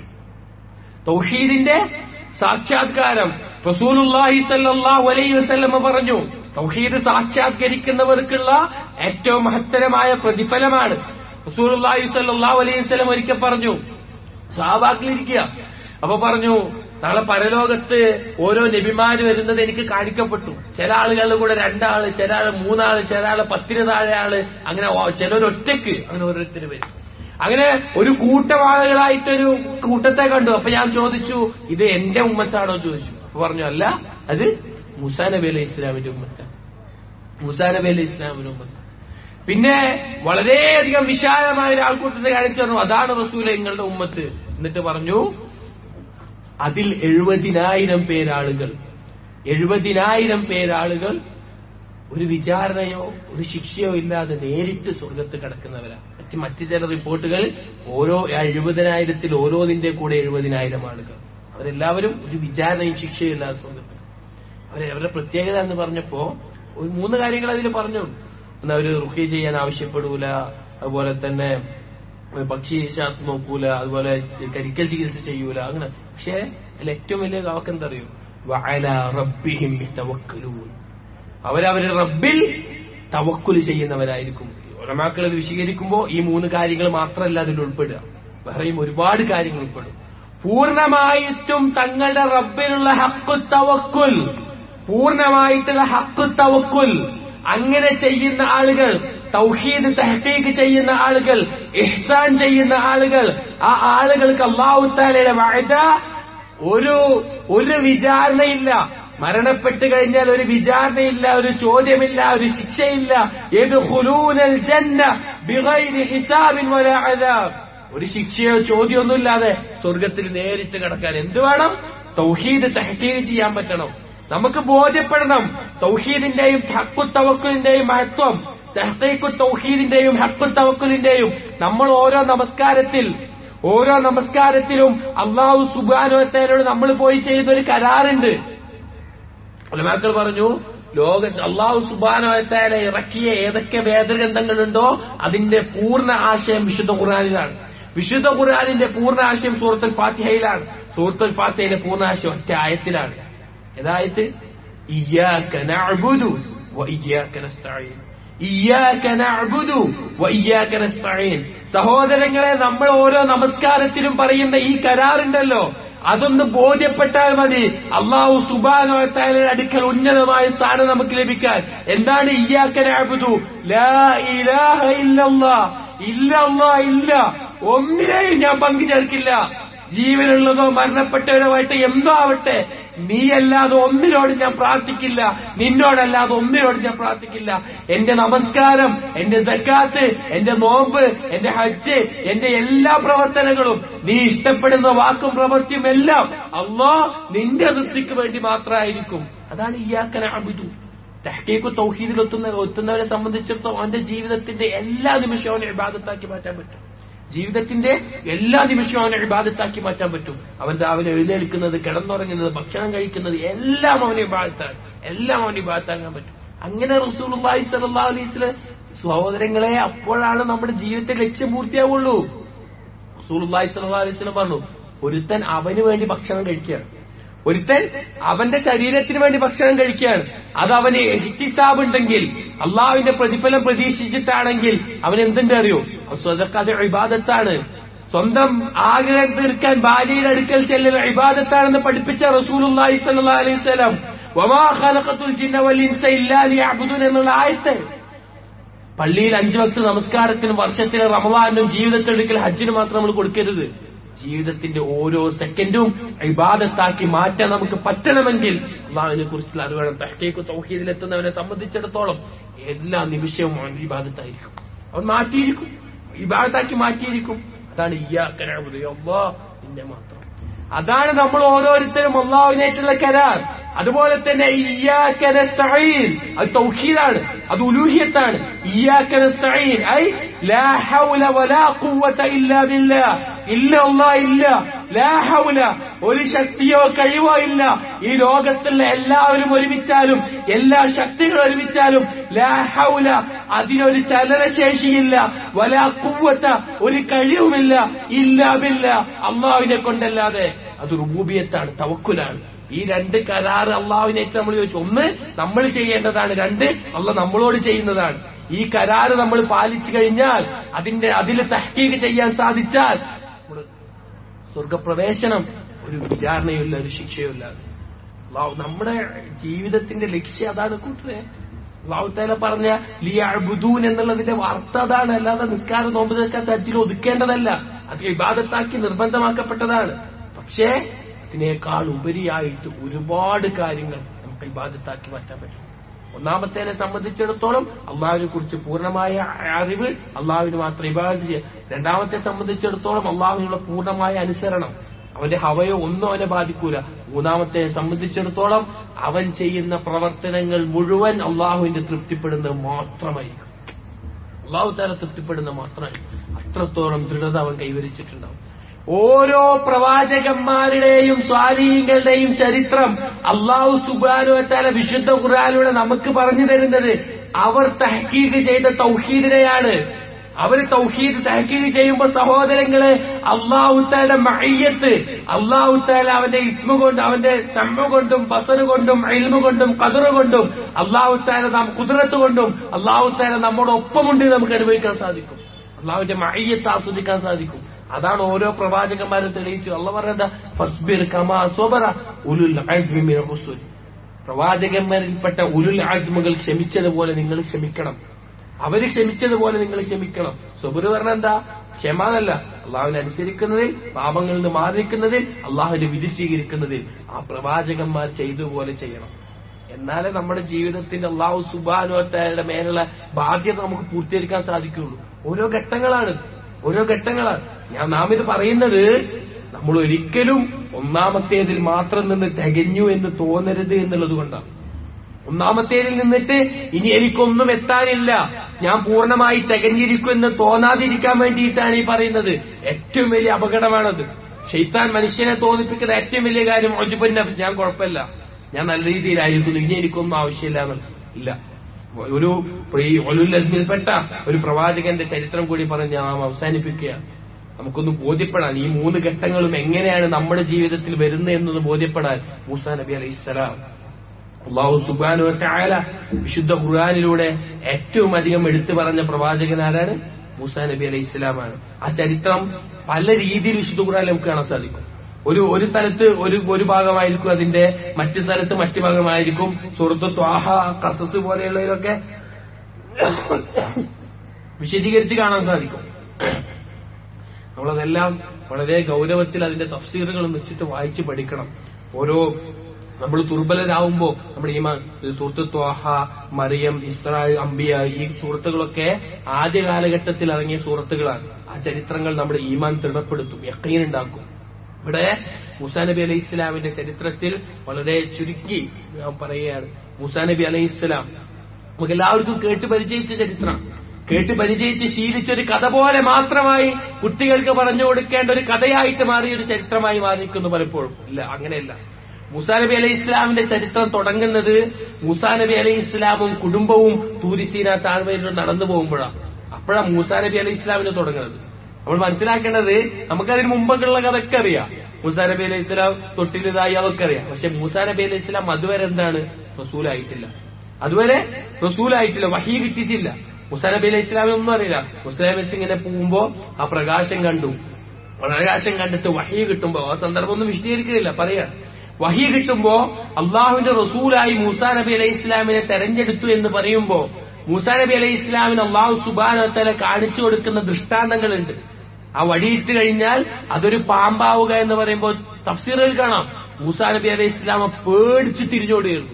തൗഹീദിന്റെ സാക്ഷാത്കാരം റസൂലുള്ളാഹി സല്ലല്ലാഹു അലൈഹി വസല്ലമ പറഞ്ഞു തൗഹീദ് സാക്ഷാത്കരിക്കുന്നവർക്കുള്ള ഏറ്റവും മഹത്തരമായ പ്രതിഫലമാണ് റസൂലുള്ളാഹി സല്ലല്ലാഹു അലൈഹി വസല്ലം ഒരിക്കൽ പറഞ്ഞു സഹാബാക്കളിരിക്കുക അപ്പൊ പറഞ്ഞു നാളെ പരലോകത്ത് ഓരോ നബിമാര് വരുന്നത് എനിക്ക് കാണിക്കപ്പെട്ടു ചില ആളുകളുടെ കൂടെ രണ്ടാള് ചില ആള് മൂന്നാള് ചില ആള് പത്തിന് താഴെ ആള് അങ്ങനെ ചിലരൊറ്റക്ക് അങ്ങനെ ഓരോരുത്തര് വരും അങ്ങനെ ഒരു കൂട്ടം ആളുകളായിട്ടൊരു കൂട്ടത്തെ കണ്ടു അപ്പൊ ഞാൻ ചോദിച്ചു ഇത് എന്റെ ഉമ്മത്താണോ ചോദിച്ചു അപ്പൊ പറഞ്ഞു അല്ല അത് മുസാ നബി അലൈഹി ഇസ്ലാമിന്റെ ഉമ്മത്താണ് മുസാ നബി അലൈഹി ഇസ്ലാമിന്റെ ഉമ്മത്ത് പിന്നെ വളരെയധികം വിശാലമായ ഒരു ആൾക്കൂട്ടത്തെ കാണിച്ചു പറഞ്ഞു അതാണ് റസൂല നിങ്ങളുടെ ഉമ്മത്ത് എന്നിട്ട് പറഞ്ഞു അതിൽ എഴുപതിനായിരം പേരാളുകൾ എഴുപതിനായിരം പേരാളുകൾ ഒരു വിചാരണയോ ഒരു ശിക്ഷയോ ഇല്ലാതെ നേരിട്ട് സ്വർഗത്ത് കിടക്കുന്നവരാ മറ്റ് മറ്റ് ചില റിപ്പോർട്ടുകൾ ഓരോ എഴുപതിനായിരത്തിൽ ഓരോന്നിന്റെ കൂടെ എഴുപതിനായിരം ആളുകൾ അവരെല്ലാവരും ഒരു വിചാരണയും ശിക്ഷയും ഇല്ലാതെ സ്വർഗത്ത് അവരെ അവരുടെ പ്രത്യേകത എന്ന് പറഞ്ഞപ്പോ ഒരു മൂന്ന് കാര്യങ്ങൾ അതിൽ പറഞ്ഞു ഒന്ന് അവര് റുഹി ചെയ്യാൻ ആവശ്യപ്പെടൂല അതുപോലെ തന്നെ പക്ഷി ശാസ്ത്രം നോക്കൂല അതുപോലെ കരിക്കൽ ചികിത്സ ചെയ്യൂല അങ്ങനെ പക്ഷേ അതിൽ ഏറ്റവും വലിയ അവർക്ക് എന്താ അറിയോ വഅല റബ്ബിഹിം യതവക്കലൂൻ അവരവരുടെ റബ്ബിൽ തവക്കുൽ ചെയ്യുന്നവരായിരിക്കും ഉലമാക്കൾ ഇത് വിശദീകരിക്കുമ്പോൾ ഈ മൂന്ന് കാര്യങ്ങൾ മാത്രമല്ല അതിൽ ഉൾപ്പെടുക വേറെയും ഒരുപാട് കാര്യങ്ങൾ ഉൾപ്പെടും പൂർണ്ണമായിട്ടും തങ്ങളുടെ റബ്ബിലുള്ള ഹക്കു തവക്കുൽ പൂർണ്ണമായിട്ടുള്ള ഹക്കു തവക്കുൽ അങ്ങനെ ചെയ്യുന്ന ആളുകൾ തൗഹീദ് തഹ്തീക്ക് ചെയ്യുന്ന ആളുകൾ ഇഹ്സാൻ ചെയ്യുന്ന ആളുകൾ ആ ആളുകൾക്ക് അള്ളാഹുത്താലയുടെ വാഴ്ച ഒരു ഒരു വിചാരണയില്ല മരണപ്പെട്ട് കഴിഞ്ഞാൽ ഒരു വിചാരണയില്ല ഒരു ചോദ്യമില്ല ഒരു ശിക്ഷയില്ല ഏത് ഹുലൂനൽ ജന്ന ബിഗൈരി ഹിസാബിൻ വലാ അദാബ് ഒരു ശിക്ഷയോ ചോദ്യമൊന്നുമില്ലാതെ സ്വർഗത്തിൽ നേരിട്ട് കിടക്കാൻ എന്ത് വേണം തൗഹീദ് തഹ്തീക്ക് ചെയ്യാൻ പറ്റണം നമുക്ക് ബോധ്യപ്പെടണം തൗഹീദിന്റെയും ഹക്കു തവക്കുലിന്റെയും മഹത്വം തഹ്തീഖു തൗഹീദിന്റെയും ഹക്കു തവക്കുലിന്റെയും നമ്മൾ ഓരോ നമസ്കാരത്തിൽ ഓരോ നമസ്കാരത്തിലും അള്ളാഹു സുബാനോത്തേനോട് നമ്മൾ പോയി ചെയ്യുന്ന ഒരു കരാറുണ്ട് ഉലമാക്കൾ പറഞ്ഞു ലോക അള്ളാഹു സുബാനോത്തേല ഇറക്കിയ ഏതൊക്കെ വേദഗ്രന്ഥങ്ങളുണ്ടോ അതിന്റെ പൂർണ്ണ ആശയം വിശുദ്ധ ഖുർആാനിലാണ് വിശുദ്ധ ഖുർആാനിന്റെ പൂർണ്ണ ആശയം സൂറത്തുൽ ഫാത്തിഹയിലാണ് സൂറത്തുൽ ഫാത്തിഹയിലെ പൂർണ്ണ ആശയം ഒറ്റ ആയത്തിലാണ് ഏതായത് ഇയ്യാക നഅ്ബുദു വ ഇയ്യാക നസ്തഈൻ ഇയ്യാക നഅ്ബുദു വ ഇയ്യാക നസ്തഈൻ സഹോദരങ്ങളെ നമ്മൾ ഓരോ നമസ്കാരത്തിലും പറയുന്ന ഈ കരാറുണ്ടല്ലോ അതൊന്ന് ബോധ്യപ്പെട്ടാൽ മതി അള്ളാഹു സുബാനോത്തായാലും അടുക്കൽ ഉന്നതമായ സ്ഥാനം നമുക്ക് ലഭിക്കാൻ എന്താണ് ഇയ്യാക്കനാബുദു ലാ ഇലാഹ ഇല്ലല്ലാ ഇല്ല അല്ലാ ഇല്ല ഒന്നിനെയും ഞാൻ പങ്കു ചേർക്കില്ല ജീവനുള്ളതോ മരണപ്പെട്ടവരുമായിട്ട് എന്തോ ആവട്ടെ നീയല്ലാതെ ഒന്നിനോട് ഞാൻ പ്രാർത്ഥിക്കില്ല നിന്നോടല്ലാതെ ഒന്നിനോട് ഞാൻ പ്രാർത്ഥിക്കില്ല എന്റെ നമസ്കാരം എന്റെ സക്കാത്ത് എന്റെ നോമ്പ് എന്റെ ഹജ്ജ് എന്റെ എല്ലാ പ്രവർത്തനങ്ങളും നീ ഇഷ്ടപ്പെടുന്ന വാക്കും പ്രവൃത്തിയും എല്ലാം അള്ളാ നിന്റെ തൃപ്തിക്ക് വേണ്ടി മാത്രമായിരിക്കും അതാണ് ഇയാക്കന അബിദു തഹ്കീഖു തൗഹീദിൽ എത്തുന്ന എത്തുന്നവരെ സംബന്ധിച്ചിടത്തോളം അവന്റെ ജീവിതത്തിന്റെ എല്ലാ നിമിഷവും അവനെ ഇബാദത്താക്കി മാറ്റാൻ പറ്റും ജീവിതത്തിന്റെ എല്ലാ നിമിഷവും അവനെ ഇബാദത്താക്കി മാറ്റാൻ പറ്റും അവൻ രാവിലെ എഴുന്നേൽക്കുന്നത് കിടന്നുറങ്ങുന്നത് ഭക്ഷണം കഴിക്കുന്നത് എല്ലാം അവനെ ഇബാദത്താണ് എല്ലാം അവന് ഇബാദത്താക്കാൻ പറ്റും അങ്ങനെ റസൂലുള്ളാഹി സ്വല്ലല്ലാഹു അലൈഹി വസല്ലം സഹോദരങ്ങളെ അപ്പോഴാണ് നമ്മുടെ ജീവിതത്തെ ലക്ഷ്യം പൂർത്തിയാവുള്ളൂ റസൂലുള്ളാഹി സ്വല്ലല്ലാഹു അലൈഹി വസല്ലം പറഞ്ഞു ഒരുത്തൻ അവന് വേണ്ടി ഭക്ഷണം കഴിക്കുകയാണ് ഒരുത്തൻ അവന്റെ ശരീരത്തിന് വേണ്ടി ഭക്ഷണം കഴിക്കുകയാണ് അത് അവന് എഹ്തിസാബ് ഉണ്ടെങ്കിൽ അള്ളാഹുവിന്റെ പ്രതിഫലം പ്രതീക്ഷിച്ചിട്ടാണെങ്കിൽ അവൻ എന്തിന്റെ അറിയോ സ്വതക്കാതെ ഇബാദത്താണ് സ്വന്തം ആഗ്രഹം തീർക്കാൻ ഭാര്യയുടെ അടുക്കൽ ചെല്ലുന്ന ഇബാദത്താണെന്ന് പഠിപ്പിച്ച റസൂലുള്ളാഹി സ്വല്ലല്ലാഹു അലൈഹി വസല്ലം വമാ ഖലഖത്തുൽ ജിന്ന വൽ ഇൻസ ഇല്ലാ ലിയഅ്ബുദൂൻ എന്നുള്ള ആയത്ത് പള്ളിയിൽ അഞ്ചു വക്ത നമസ്കാരത്തിനും വർഷത്തിലെ റമദാനും ജീവിതത്തിലൊരിക്കൽ ഹജ്ജിന് മാത്രം നമ്മൾ കൊടുക്കരുത് ജീവിതത്തിന്റെ ഓരോ സെക്കൻഡും ഇബാദത്താക്കി മാറ്റാൻ നമുക്ക് പറ്റണമെങ്കിൽ അള്ളാഹിനെ കുറിച്ചുള്ള അറിവ് തഹ്കേക്ക് തൗഹീദിലെത്തുന്നവനെ സംബന്ധിച്ചിടത്തോളം എല്ലാ നിമിഷവും അവൻ ഇബാദത്തായിരിക്കും അവൻ മാറ്റിയിരിക്കും ഇബാദത്താക്കി മാറ്റിയിരിക്കും അതാണ് ഇയ്യാക്കനാബുദ് അള്ളാ നിന്നെ മാത്രം അതാണ് നമ്മൾ ഓരോരുത്തരും അള്ളാഹുവിനായിട്ടുള്ള കരാർ അതുപോലെ തന്നെ ഇയ്യാക നസ്തഈൻ അത് തൗഹീദാണ് അത് ഉലൂഹിയത്താണ് ഇയ്യാക നസ്തഈൻ ഐ ലാ ഹൗല വലാ ഖുവത ഇല്ലാ ബില്ലാ ഇല്ല അല്ലാ ഇല്ല ലാ ഹൗല ഒരു ശക്തിയോ കഴിവോ ഇല്ല ഈ ലോകത്തുള്ള എല്ലാവരും ഒരുമിച്ചാലും എല്ലാ ശക്തികളും ഒരുമിച്ചാലും ലാ ഹൗല അതിനൊരു ചലനശേഷിയില്ല വലാ ഖുവത ഒരു കഴിവുമില്ല ഇല്ലാ ബില്ലാ അള്ളാഹുവിനെ കൊണ്ടല്ലാതെ അത് റുബൂബിയത്താണ് തവക്കുലാണ് ഈ രണ്ട് കരാറ് അള്ളാഹുവിനേറ്റ് നമ്മൾ ചോദിച്ചു ഒന്ന് നമ്മൾ ചെയ്യേണ്ടതാണ് രണ്ട് അള്ള നമ്മളോട് ചെയ്യുന്നതാണ് ഈ കരാറ് നമ്മൾ പാലിച്ചു കഴിഞ്ഞാൽ അതിന്റെ അതിൽ തഹ്കീക്ക് ചെയ്യാൻ സാധിച്ചാൽ നമ്മള് സ്വർഗപ്രവേശനം ഒരു വിചാരണയുമില്ല ഒരു ശിക്ഷയുമില്ല അള്ളാഹു നമ്മുടെ ജീവിതത്തിന്റെ ലക്ഷ്യം അതാണ് കൂട്ടരെ അള്ളാഹുത്തേല പറഞ്ഞ ലിയബുദൂൻ എന്നുള്ളതിന്റെ അർത്ഥം അതാണ് അല്ലാതെ നിസ്കാരം നോമ്പ് നിൽക്കാൻ തജ്ജിൽ ഒതുക്കേണ്ടതല്ല അത് ഇബാദത്താക്കി നിർബന്ധമാക്കപ്പെട്ടതാണ് പക്ഷേ അതിനേക്കാൾ ഉപരിയായിട്ട് ഒരുപാട് കാര്യങ്ങൾ നമുക്ക് ഇബാദത്താക്കി മാറ്റാൻ പറ്റും ഒന്നാമത്തേനെ സംബന്ധിച്ചിടത്തോളം അള്ളാഹുവിനെ കുറിച്ച് പൂർണ്ണമായ അറിവ് അള്ളാഹുവിന് മാത്രം ഇബാദത്ത് ചെയ്യുക രണ്ടാമത്തെ സംബന്ധിച്ചിടത്തോളം അള്ളാഹുവിനുള്ള പൂർണ്ണമായ അനുസരണം അവന്റെ ഹവയോ ഒന്നും അവനെ ബാധിക്കൂല മൂന്നാമത്തെ സംബന്ധിച്ചിടത്തോളം അവൻ ചെയ്യുന്ന പ്രവർത്തനങ്ങൾ മുഴുവൻ അള്ളാഹുവിന്റെ തൃപ്തിപ്പെടുന്നത് മാത്രമായിരിക്കും അള്ളാഹു താല തൃപ്തിപ്പെടുന്ന മാത്രമായിരിക്കും അത്രത്തോളം ദൃഢത അവൻ കൈവരിച്ചിട്ടുണ്ടാവും ഓരോ പ്രവാചകന്മാരുടെയും സ്വാധീനങ്ങളുടെയും ചരിത്രം അള്ളാഹു സുബാനുവത്താല വിശുദ്ധ ഖുർആാനിലൂടെ നമുക്ക് പറഞ്ഞു തരുന്നത് അവർ തഹക്കീക്ക് ചെയ്ത തൗഹീദിനെയാണ് അവർ തൗഹീദ് തഹക്കീക്ക് ചെയ്യുമ്പോൾ സഹോദരങ്ങളെ അള്ളാഹുത്താല മയ്യത്ത് അള്ളാഹുത്താല അവന്റെ ഇസ്മ കൊണ്ട് അവന്റെ സമ്മ കൊണ്ടും ബസറ് കൊണ്ടും എൽമ കൊണ്ടും കതിറ് കൊണ്ടും അള്ളാഹുത്താല നാം കുതിരത്ത് കൊണ്ടും അള്ളാഹുത്താല നമ്മുടെ ഒപ്പമുണ്ട് നമുക്ക് അനുഭവിക്കാൻ സാധിക്കും അള്ളാഹുവിന്റെ മയ്യത്ത് ആസ്വദിക്കാൻ സാധിക്കും അതാണ് ഓരോ പ്രവാചകന്മാരും തെളിയിച്ചു അള്ള പറയുന്നത് ഫസ്ബിർ കമാ സോബറ ഉലുൽ അജ്മി മിനർ റുസുൽ പ്രവാചകന്മാരിൽപ്പെട്ട ഉലുൽ അജ്മുകൾ ക്ഷമിച്ചതുപോലെ നിങ്ങൾ ക്ഷമിക്കണം അവര് ക്ഷമിച്ചതുപോലെ നിങ്ങൾ ക്ഷമിക്കണം സുബുര് പറഞ്ഞ എന്താ ക്ഷമാന്നല്ല അള്ളാഹുവിനെ അനുസരിക്കുന്നതിൽ പാപങ്ങളിൽ നിന്ന് മാറി നിൽക്കുന്നതിൽ അള്ളാഹുവിന്റെ വിധി സ്വീകരിക്കുന്നതിൽ ആ പ്രവാചകന്മാർ ചെയ്തതുപോലെ ചെയ്യണം എന്നാലേ നമ്മുടെ ജീവിതത്തിന്റെ അള്ളാഹു സുബാനുവത്തയുടെ മേലുള്ള ബാധ്യത നമുക്ക് പൂർത്തീകരിക്കാൻ സാധിക്കുകയുള്ളൂ ഓരോ ഘട്ടങ്ങളാണ് ഓരോ ഘട്ടങ്ങളാണ് ഞാൻ നാം ഇത് പറയുന്നത് നമ്മൾ ഒരിക്കലും ഒന്നാമത്തേതിൽ മാത്രം നിന്ന് തികഞ്ഞു എന്ന് തോന്നരുത് എന്നുള്ളത് കൊണ്ടാണ് ഒന്നാമത്തേതിൽ നിന്നിട്ട് ഇനി എനിക്കൊന്നും എത്താനില്ല ഞാൻ പൂർണ്ണമായി തികഞ്ഞിരിക്കും എന്ന് തോന്നാതിരിക്കാൻ വേണ്ടിയിട്ടാണ് ഈ പറയുന്നത് ഏറ്റവും വലിയ അപകടമാണത് ഷെയ്ത്താൻ മനുഷ്യനെ തോന്നിപ്പിക്കുന്ന ഏറ്റവും വലിയ കാര്യം ഒജുബൻ നഫ്സ് ഞാൻ കുഴപ്പമില്ല ഞാൻ നല്ല രീതിയിലായിരിക്കുന്നു ഇനി എനിക്കൊന്നും ആവശ്യമില്ല എന്ന് ഇല്ല ഒരു ഈ ഒലുല്ലസ്മിൽപ്പെട്ട ഒരു പ്രവാചകന്റെ ചരിത്രം കൂടി പറഞ്ഞ് നാം അവസാനിപ്പിക്കുക നമുക്കൊന്ന് ബോധ്യപ്പെടാൻ ഈ മൂന്ന് ഘട്ടങ്ങളും എങ്ങനെയാണ് നമ്മുടെ ജീവിതത്തിൽ വരുന്നത് എന്നത് ബോധ്യപ്പെടാൻ മൂസാ നബി അലൈഹി സ്വലാം അള്ളാഹു സുബാനു തായാല വിശുദ്ധ ഖുർആാനിലൂടെ ഏറ്റവും അധികം എടുത്തു പറഞ്ഞ പ്രവാചകൻ ആരാണ് മൂസാ നബി അലൈഹി ഇസ്ലാമാണ് ആ ചരിത്രം പല രീതിയിൽ വിശുദ്ധ ഖുർആാനിൽ നമുക്ക് കാണാൻ സാധിക്കും ഒരു ഒരു സ്ഥലത്ത് ഒരു ഒരു ഭാഗമായിരിക്കും അതിന്റെ മറ്റു സ്ഥലത്ത് മറ്റു ഭാഗമായിരിക്കും സുഹൃത്ത് ത്വാഹ കസസ് പോലെയുള്ളതിലൊക്കെ വിശദീകരിച്ച് കാണാൻ സാധിക്കും നമ്മളതെല്ലാം വളരെ ഗൗരവത്തിൽ അതിന്റെ തഫ്സീറുകളും വെച്ചിട്ട് വായിച്ച് പഠിക്കണം ഓരോ നമ്മൾ ദുർബലരാകുമ്പോ നമ്മുടെ ഈ സുഹൃത്ത് ത്വാഹ മറിയം ഇസ്രായേൽ അംബിയ ഈ സുഹൃത്തുക്കളൊക്കെ ആദ്യ കാലഘട്ടത്തിൽ ഇറങ്ങിയ സുഹൃത്തുക്കളാണ് ആ ചരിത്രങ്ങൾ നമ്മുടെ ഈമാൻ ദൃഢപ്പെടുത്തും യക്കീനുണ്ടാക്കും ഇവിടെ മുസാ നബി അലൈഹി ഇസ്ലാമിന്റെ ചരിത്രത്തിൽ വളരെ ചുരുക്കി ഞാൻ പറയുകയാണ് മുസാ നബി അലൈഹി ഇസ്ലാം നമുക്ക് എല്ലാവർക്കും കേട്ട് പരിചയിച്ച ചരിത്രം കേട്ട് പരിചയിച്ച് ശീലിച്ച ഒരു കഥ പോലെ മാത്രമായി കുട്ടികൾക്ക് പറഞ്ഞു കൊടുക്കേണ്ട ഒരു കഥയായിട്ട് മാറിയ ഒരു ചരിത്രമായി മാറിയിരിക്കുന്നു പലപ്പോഴും ഇല്ല അങ്ങനെയല്ല മുസാ നബി അലൈഹി ഇസ്ലാമിന്റെ ചരിത്രം തുടങ്ങുന്നത് മുസാ നബി അലൈഹി ഇസ്ലാമും കുടുംബവും തൂരിസീന താഴ്വരയിൽ നടന്നു പോകുമ്പോഴാണ് അപ്പോഴാണ് മൂസാ നബി അലൈഹി ഇസ്ലാമിന് തുടങ്ങുന്നത് നമ്മൾ മനസ്സിലാക്കേണ്ടത് നമുക്കതിന് മുമ്പൊക്കെയുള്ള കഥയൊക്കെ അറിയാം മൂസാ നബി അലൈഹി ഇസ്ലാം തൊട്ടിലിതായി അതൊക്കെ അറിയാം പക്ഷെ മൂസാ നബി അലൈഹി ഇസ്ലാം അതുവരെ എന്താണ് റസൂലായിട്ടില്ല അതുവരെ റസൂലായിട്ടില്ല വഹി കിട്ടിയിട്ടില്ല മുസാ നബി അലൈഹി ഇസ്ലാമിനൊന്നും അറിയില്ല മുസ്ലാം ഇങ്ങനെ പോകുമ്പോ ആ പ്രകാശം കണ്ടു പ്രകാശം കണ്ടിട്ട് വഹി കിട്ടുമ്പോ ആ സന്ദർഭം ഒന്നും വിശദീകരിക്കുന്നില്ല പറയാ വഹി കിട്ടുമ്പോ അള്ളാഹുവിന്റെ റസൂലായി മൂസാ നബി അലൈഹി ഇസ്ലാമിനെ തെരഞ്ഞെടുത്തു എന്ന് പറയുമ്പോ മൂസാ നബി അലൈഹി ഇസ്ലാമിന് അള്ളാഹു സുബാനത്തല കാണിച്ചു കൊടുക്കുന്ന ദൃഷ്ടാന്തങ്ങളുണ്ട് ആ വഴിയിട്ട് കഴിഞ്ഞാൽ അതൊരു പാമ്പാവുക എന്ന് പറയുമ്പോൾ തഫ്സീറിൽ കാണാം മൂസാ നബി അലൈഹി ഇസ്ലാമെ പേടിച്ച് തിരിഞ്ഞോടുകയായിരുന്നു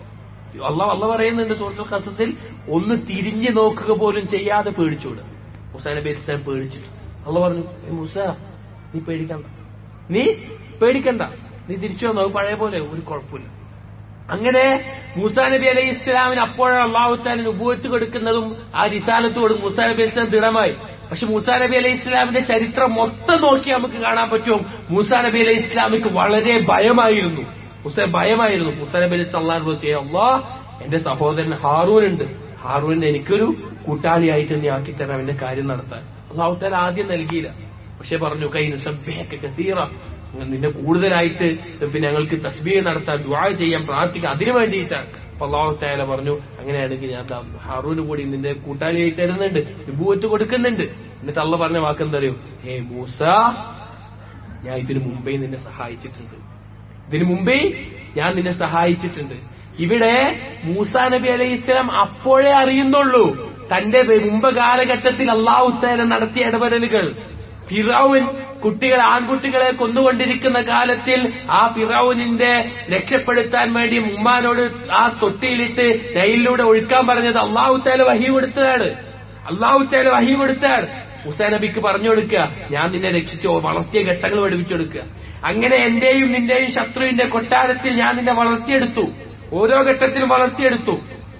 അള്ളാഹ് അള്ള പറയുന്നുണ്ട് സുഹൃത്തു ഖസസിൽ ഒന്ന് തിരിഞ്ഞു നോക്കുക പോലും ചെയ്യാതെ പേടിച്ചോട് മൂസാ നബി അലൈഹി ഇസ്ലാം പേടിച്ചിട്ട് അള്ള പറഞ്ഞു "ഏ മൂസ നീ പേടിക്കണ്ട നീ പേടിക്കണ്ട നീ തിരിച്ചു വന്നോ അത് പഴയ പോലെ ഒരു കുഴപ്പമില്ല അങ്ങനെ മൂസാ നബി അലൈഹി ഇസ്ലാമിന് അപ്പോഴാണ് അള്ളാഹുത്താലിന് ഉപവത്ത് കൊടുക്കുന്നതും ആ റിസാലത്ത് കൊടുക്കും മൂസാ നബി അലൈഹി ഇസ്ലാം ദൃഢമായി പക്ഷെ മൂസാ നബി അലൈഹി ഇസ്ലാമിന്റെ ചരിത്രം മൊത്തം നോക്കി നമുക്ക് കാണാൻ പറ്റും മൂസാ നബി അലൈഹി ഇസ്ലാമിക്ക് വളരെ ഭയമായിരുന്നു മൂസ ഭയമായിരുന്നു മൂസാ നബി അലൈഹി അള്ളാഹു ചെയ്യാം അള്ളാ എന്റെ സഹോദരൻ ഹാറൂൻ ഉണ്ട് ഹാറൂനിന് എനിക്കൊരു കൂട്ടാളിയായിട്ട് നീ ആക്കി തരാം എന്റെ കാര്യം നടത്താൻ അള്ളാഹുത്താൽ ആദ്യം നൽകിയില്ല പക്ഷെ പറഞ്ഞു കൈ നിസഭ്യൊക്കെ കസീറ നിന്നെ കൂടുതലായിട്ട് പിന്നെ ഞങ്ങൾക്ക് തസ്ബീഹ് നടത്താൻ ദുആ ചെയ്യാൻ പ്രാർത്ഥിക്കാം അതിനു വേണ്ടിയിട്ടാണ് അപ്പൊ അള്ളാഹു താല പറഞ്ഞു അങ്ങനെയാണെങ്കിൽ ഞാൻ ദാ ഹാറൂന് കൂടി നിന്റെ കൂട്ടാളിയായിട്ട് തരുന്നുണ്ട് വിഭൂവത്ത് കൊടുക്കുന്നുണ്ട് എന്നിട്ട് അള്ള പറഞ്ഞ വാക്കെന്താ അറിയോ ഹേ മൂസ ഞാൻ ഇതിനു മുമ്പേ നിന്നെ സഹായിച്ചിട്ടുണ്ട് ഇതിനു മുമ്പേ ഞാൻ നിന്നെ സഹായിച്ചിട്ടുണ്ട് ഇവിടെ മൂസാ നബി അലൈഹി ഇസ്ലാം അപ്പോഴേ അറിയുന്നുള്ളൂ തന്റെ മുമ്പ് കാലഘട്ടത്തിൽ അള്ളാഹു താല നടത്തിയ ഇടപെടലുകൾ ഫിറൌൻ കുട്ടികൾ ആൺകുട്ടികളെ കൊന്നുകൊണ്ടിരിക്കുന്ന കാലത്തിൽ ആ ഫിറൌനിന്റെ രക്ഷപ്പെടുത്താൻ വേണ്ടി ഉമ്മാനോട് ആ തൊട്ടിയിലിട്ട് നൈലിലൂടെ ഒഴുക്കാൻ പറഞ്ഞത് അള്ളാഹു താല വഹി കൊടുത്തതാണ് അള്ളാഹു താല വഹി കൊടുത്താണ് ഹുസൈൻ നബിക്ക് പറഞ്ഞു കൊടുക്കുക ഞാൻ നിന്നെ രക്ഷിച്ചോ വളർത്തിയ ഘട്ടങ്ങൾ പഠിപ്പിച്ചു കൊടുക്കുക അങ്ങനെ എന്റെയും നിന്റെയും ശത്രുവിന്റെ കൊട്ടാരത്തിൽ ഞാൻ നിന്നെ വളർത്തിയെടുത്തു ഓരോ ഘട്ടത്തിലും വളർത്തിയെടുത്തു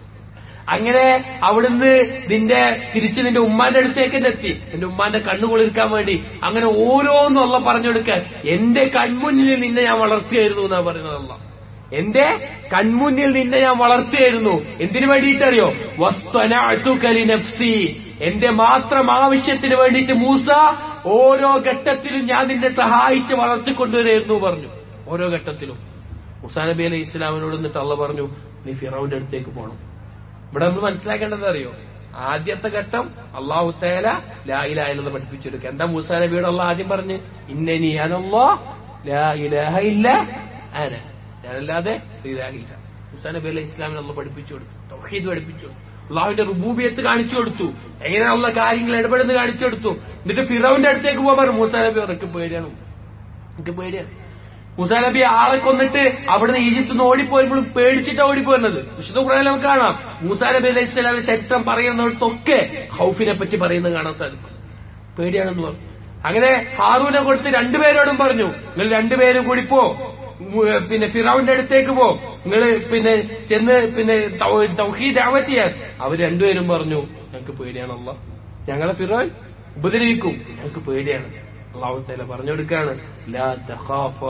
അങ്ങനെ അവിടുന്ന് നിന്റെ തിരിച്ച് നിന്റെ ഉമ്മാന്റെ അടുത്തേക്ക് തന്നെ എത്തി നിന്റെ ഉമ്മാന്റെ കണ്ണു കുളിർക്കാൻ വേണ്ടി അങ്ങനെ ഓരോന്നും അല്ല പറഞ്ഞു കൊടുക്കാൻ എന്റെ കൺമുന്നിൽ നിന്നെ ഞാൻ വളർത്തിയായിരുന്നു എന്നാ പറയുന്നത് അല്ല എന്റെ കൺമുന്നിൽ നിന്നെ ഞാൻ വളർത്തിയായിരുന്നു എന്തിനു വേണ്ടിയിട്ടറിയോ വസ്തുനഅതുകലി നഫ്സി എന്റെ മാത്രം ആവശ്യത്തിന് വേണ്ടിയിട്ട് മൂസ ഓരോ ഘട്ടത്തിലും ഞാൻ നിന്നെ സഹായിച്ച് വളർത്തിക്കൊണ്ടുവരായിരുന്നു പറഞ്ഞു ഓരോ ഘട്ടത്തിലും മുസാ നബി അലൈഹി ഇസ്ലാമിനോട് എന്നിട്ട് അള്ള പറഞ്ഞു നീ ഫിറൌന്റെ അടുത്തേക്ക് പോകണം ഇവിടെ നമ്മൾ മനസ്സിലാക്കേണ്ടത് അറിയോ ആദ്യത്തെ ഘട്ടം അള്ളാഹു തേല ലാ ഇലാഹ എന്ന് പഠിപ്പിച്ചെടുക്കുക എന്താ മൂസാ നബിയോട് അള്ളാഹ് ആദ്യം പറഞ്ഞ് ഇന്നനി അനല്ലോ ലാ ഇലാഹ ഇല്ല അന ഞാനല്ലാതെ ഇലാഹില്ല മൂസാ നബി അലൈഹി ഇസ്ലാമിനെ അള്ള പഠിപ്പിച്ചു കൊടുത്തു തൗഹീദ് പഠിപ്പിച്ചു കൊടുത്തു അള്ളാഹുവിന്റെ റുബൂബിയത്ത് കാണിച്ചു കൊടുത്തു എങ്ങനെയുള്ള കാര്യങ്ങൾ ഇടപെടുന്നത് കാണിച്ചു കൊടുത്തു എന്നിട്ട് ഫിറോവിന്റെ അടുത്തേക്ക് പോകാൻ പറഞ്ഞു മൂസാ നബി ഉറക്കെ പേടിയാണ് എനിക്ക് പേടിയാണ് മുസാ നബി ആളെ കൊന്നിട്ട് അവിടുന്ന് ഈജിപ്തിൽ നിന്ന് ഓടിപ്പോയപ്പോഴും പേടിച്ചിട്ട് ഓടിപ്പോയിരുന്നത് വിശുദ്ധ ഖുറാനിൽ നമുക്ക് കാണാം മൂസാ നബി അലൈഹി സ്വലാമിന്റെ ചരിത്രം പറയുന്നിടത്തൊക്കെ ഹൗഫിനെ പറ്റി പറയുന്നത് കാണാൻ സാധിക്കും പേടിയാണെന്ന് പറഞ്ഞു അങ്ങനെ ഹാറൂനെ കൊടുത്ത് രണ്ടുപേരോടും പറഞ്ഞു നിങ്ങൾ രണ്ടുപേരും കൂടി പോ ഉം, പിന്നെ ഫിറൌന്റെ അടുത്തേക്ക് പോ നിങ്ങൾ പിന്നെ ചെന്ന് പിന്നെ തൗ- തൗഹീദ് ആവത്ത് ചെയ്യാൻ അവർ രണ്ടുപേരും പറഞ്ഞു ഞങ്ങൾക്ക് പേടിയാണല്ലോ ഞങ്ങളെ ഫിറോൻ ഉപദ്രവിക്കും ഞങ്ങൾക്ക് പേടിയാണ് അള്ളാഹുത്തല പറഞ്ഞു കൊടുക്കാണ് ലാ തഖാഫ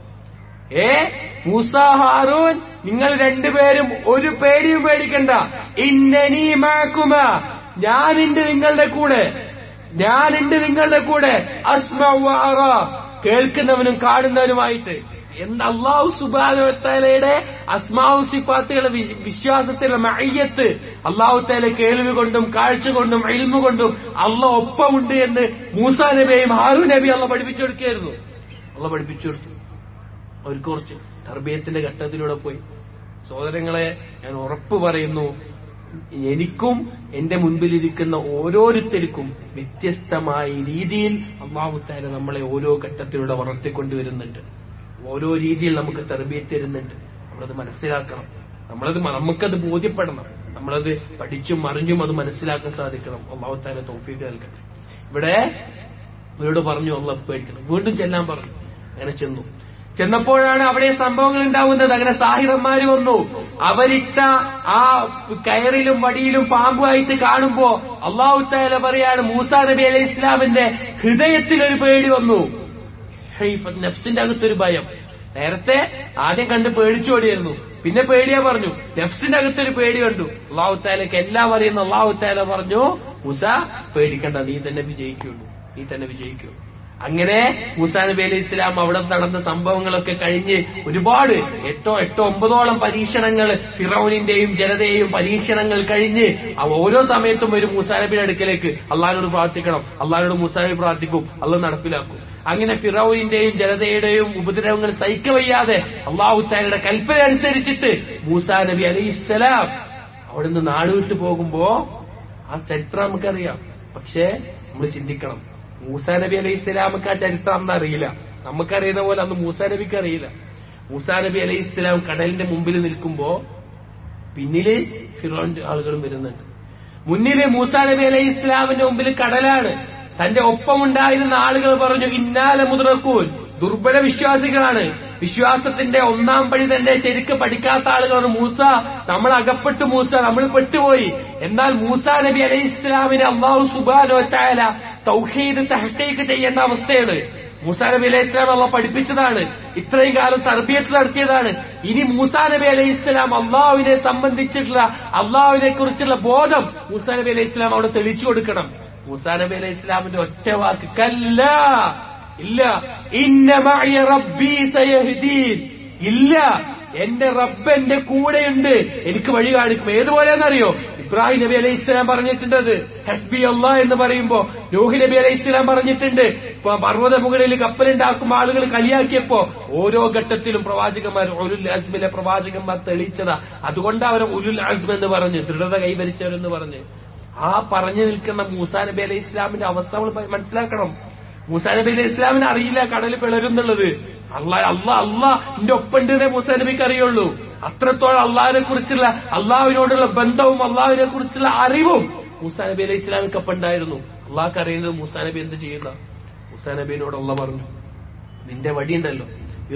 ഏ മൂസ ഹാറൂൻ നിങ്ങൾ രണ്ടുപേരും ഒരു പേടിയും പേടിക്കണ്ട ഇന്നനീ മാക്കുമ ഞാനുണ്ട് നിങ്ങളുടെ കൂടെ ഞാനുണ്ട് നിങ്ങളുടെ കൂടെ അസ്മ വ അറ. കേൾക്കുന്നവനും കാണുന്നവനുമായിട്ട് എന്ത് അള്ളാഹു സുബാനോത്തലയുടെ അസ്മാവു സിഫാത്തുകളുടെ വിശ്വാസത്തിലെ മയ്യത്ത് അള്ളാഹു താല കേൾവി കൊണ്ടും കാഴ്ച കൊണ്ടും എൽമു കൊണ്ടും അള്ള ഒപ്പമുണ്ട് എന്ന് മൂസ നബിയെയും ഹാറു നബി അള്ള പഠിപ്പിച്ചു കൊടുക്കുകയായിരുന്നു അള്ള പഠിപ്പിച്ചു കൊടുത്തു അവർക്ക് കുറച്ച് തർബീയത്തിന്റെ ഘട്ടത്തിലൂടെ പോയി സഹോദരങ്ങളെ ഞാൻ ഉറപ്പ് പറയുന്നു എനിക്കും എന്റെ മുൻപിലിരിക്കുന്ന ഓരോരുത്തർക്കും വ്യത്യസ്തമായ രീതിയിൽ അള്ളാഹുത്താര നമ്മളെ ഓരോ ഘട്ടത്തിലൂടെ വളർത്തിക്കൊണ്ടുവരുന്നുണ്ട് ഓരോ രീതിയിൽ നമുക്ക് തെർബീയത്ത് തരുന്നുണ്ട് നമ്മളത് മനസ്സിലാക്കണം നമ്മളത് നമുക്കത് ബോധ്യപ്പെടണം നമ്മളത് പഠിച്ചും അറിഞ്ഞും അത് മനസ്സിലാക്കാൻ സാധിക്കണം അള്ളാഹുത്താല തോഫീക്ക് നൽകട്ടെ ഇവിടെ ഇവരോട് പറഞ്ഞു അള്ളാഹ് പേടിക്കണം വീണ്ടും ചെല്ലാൻ പറഞ്ഞു അങ്ങനെ ചെന്നു ചെന്നപ്പോഴാണ് അവിടെ സംഭവങ്ങൾ ഉണ്ടാവുന്നത് അങ്ങനെ സാഹിറന്മാര് വന്നു അവരിട്ട ആ കയറിലും വടിയിലും പാമ്പുമായിട്ട് കാണുമ്പോ അള്ളാഹു താല പറയാണ് മൂസാ നബി അലൈഹി ഇസ്ലാമിന്റെ ഹൃദയത്തിൽ ഒരു പേടി വന്നു നഫ്സിന്റെ അകത്തൊരു ഭയം നേരത്തെ ആദ്യം കണ്ട് പേടിച്ചോടിയായിരുന്നു പിന്നെ പേടിയാ പറഞ്ഞു നഫ്സിന്റെ അകത്തൊരു പേടി കണ്ടു അള്ളാഹു താലക്ക് എല്ലാം അറിയുന്ന അള്ളാഹു താല പറഞ്ഞു മുസ പേടിക്കണ്ട നീ തന്നെ വിജയിക്കുള്ളൂ നീ തന്നെ വിജയിക്കുള്ളൂ അങ്ങനെ മൂസാ നബി അലൈഹി ഇസ്ലാം അവിടെ നടന്ന സംഭവങ്ങളൊക്കെ കഴിഞ്ഞ് ഒരുപാട് എട്ടോ എട്ടോ ഒമ്പതോളം പരീക്ഷണങ്ങൾ ഫിറൌനിന്റെയും ജനതയെയും പരീക്ഷണങ്ങൾ കഴിഞ്ഞ് ഓരോ സമയത്തും ഒരു മൂസാ നബിയുടെ അടുക്കലേക്ക് അള്ളഹാനോട് പ്രാർത്ഥിക്കണം അള്ളഹാനോട് മൂസാ നബി പ്രാർത്ഥിക്കും അള്ളാഹ് നടപ്പിലാക്കും അങ്ങനെ ഫിറൌനിന്റെയും ജനതയുടെയും ഉപദ്രവങ്ങൾ സഹിക്കവയ്യാതെ അള്ളാഹു താലയുടെ കൽപ്പന അനുസരിച്ചിട്ട് മൂസാ നബി അലൈഹി ഇസ്ലാം അവിടുന്ന് നാടുവിട്ട് പോകുമ്പോ ആ ചരിത്രം നമുക്കറിയാം പക്ഷേ നമ്മൾ ചിന്തിക്കണം മൂസാ നബി അലൈഹി ഇസ്ലാമക്ക് ആ ചരിത്രം അന്ന് അറിയില്ല നമുക്കറിയുന്ന പോലെ അന്ന് മൂസാ നബിക്ക് അറിയില്ല മൂസാ നബി അലൈഹി ഇസ്ലാം കടലിന്റെ മുമ്പിൽ നിൽക്കുമ്പോ പിന്നില് ഫിറോന്റെ ആളുകളും വരുന്നുണ്ട് മുന്നില് മൂസാ നബി അലൈഹി ഇസ്ലാമിന്റെ മുമ്പിൽ കടലാണ് തന്റെ ഒപ്പമുണ്ടായിരുന്ന ആളുകൾ പറഞ്ഞു ഇന്നാലെ മുതറക്കൂൻ ദുർബല വിശ്വാസികളാണ് വിശ്വാസത്തിന്റെ ഒന്നാം പടി തന്നെ ശരിക്ക് പഠിക്കാത്ത ആളുകളാണ് മൂസ നമ്മൾ അകപ്പെട്ടു മൂസ നമ്മൾ പെട്ടുപോയി എന്നാൽ മൂസ നബി അലൈഹി ഇസ്ലാമിനെ അള്ളാഹു സുബാനോ ചായാല തൗഹീദ് തഹക്കീക്ക് ചെയ്യേണ്ട അവസ്ഥയാണ് മൂസാ നബി അലൈഹി ഇസ്ലാം അള്ളാഹ് പഠിപ്പിച്ചതാണ് ഇത്രയും കാലം തർബിയത്ത് നടത്തിയതാണ് ഇനി മൂസാ നബി അലൈഹി ഇസ്ലാം അള്ളാഹുവിനെ സംബന്ധിച്ചിട്ടുള്ള അള്ളാഹുവിനെ കുറിച്ചുള്ള ബോധം മൂസാ നബി അലൈഹി ഇസ്ലാം അവിടെ തെളിച്ചു കൊടുക്കണം മൂസാ നബി അലൈഹി ഇസ്ലാമിന്റെ ഒറ്റ വാക്ക് കല്ല ഇല്ല ഇന്ന മഅയ റബ്ബി സയഹ്ദീൻ ഇല്ല എന്റെ റബ്ബ് എന്റെ കൂടെയുണ്ട് എനിക്ക് വഴി കാണിക്കും ഏതുപോലെയെന്നറിയോ ഇബ്രാഹിം നബി അലൈഹി ഇസ്ലാം പറഞ്ഞിട്ടുണ്ടത് ഹസ്ബി അള്ളാ എന്ന് പറയുമ്പോ നൂഹി നബി അലൈഹി ഇസ്ലാം പറഞ്ഞിട്ടുണ്ട് പർവ്വത മുകളിൽ കപ്പലുണ്ടാക്കും ആളുകൾ കളിയാക്കിയപ്പോ ഓരോ ഘട്ടത്തിലും പ്രവാചകന്മാർ ഉലുൽ അസ്മിലെ പ്രവാചകന്മാർ തെളിയിച്ചതാ അതുകൊണ്ട് അവർ ഉലുൽ അസ്മ എന്ന് പറഞ്ഞു ദൃഢത കൈവരിച്ചവരെന്ന് പറഞ്ഞ് ആ പറഞ്ഞു നിൽക്കുന്ന മൂസാ നബി അലൈഹി ഇസ്ലാമിന്റെ അവസ്ഥ നമ്മൾ മനസ്സിലാക്കണം മൂസാ നബി അലൈഹി ഇസ്ലാമിന് അറിയില്ല കടൽ പിളരും എന്നുള്ളത് അള്ളാഹ് അള്ളാഹ് അള്ളാഹ് എന്റെ ഒപ്പുണ്ടെന്നേ മൂസാ നബിക്ക് അറിയുള്ളൂ അത്രത്തോളം അള്ളാഹിനെ കുറിച്ചുള്ള അള്ളാഹുവിനോടുള്ള ബന്ധവും അള്ളാഹുവിനെ കുറിച്ചുള്ള അറിവും മൂസാ നബി അലൈഹി ഇസ്ലാമിക്ക് ഒപ്പം ഉണ്ടായിരുന്നു അള്ളാഹ്ക്ക് അറിയുന്നത് മൂസാ നബി എന്ത് ചെയ്യുന്ന മൂസാ നബീനോട് അള്ള പറഞ്ഞു നിന്റെ വടിയുണ്ടല്ലോ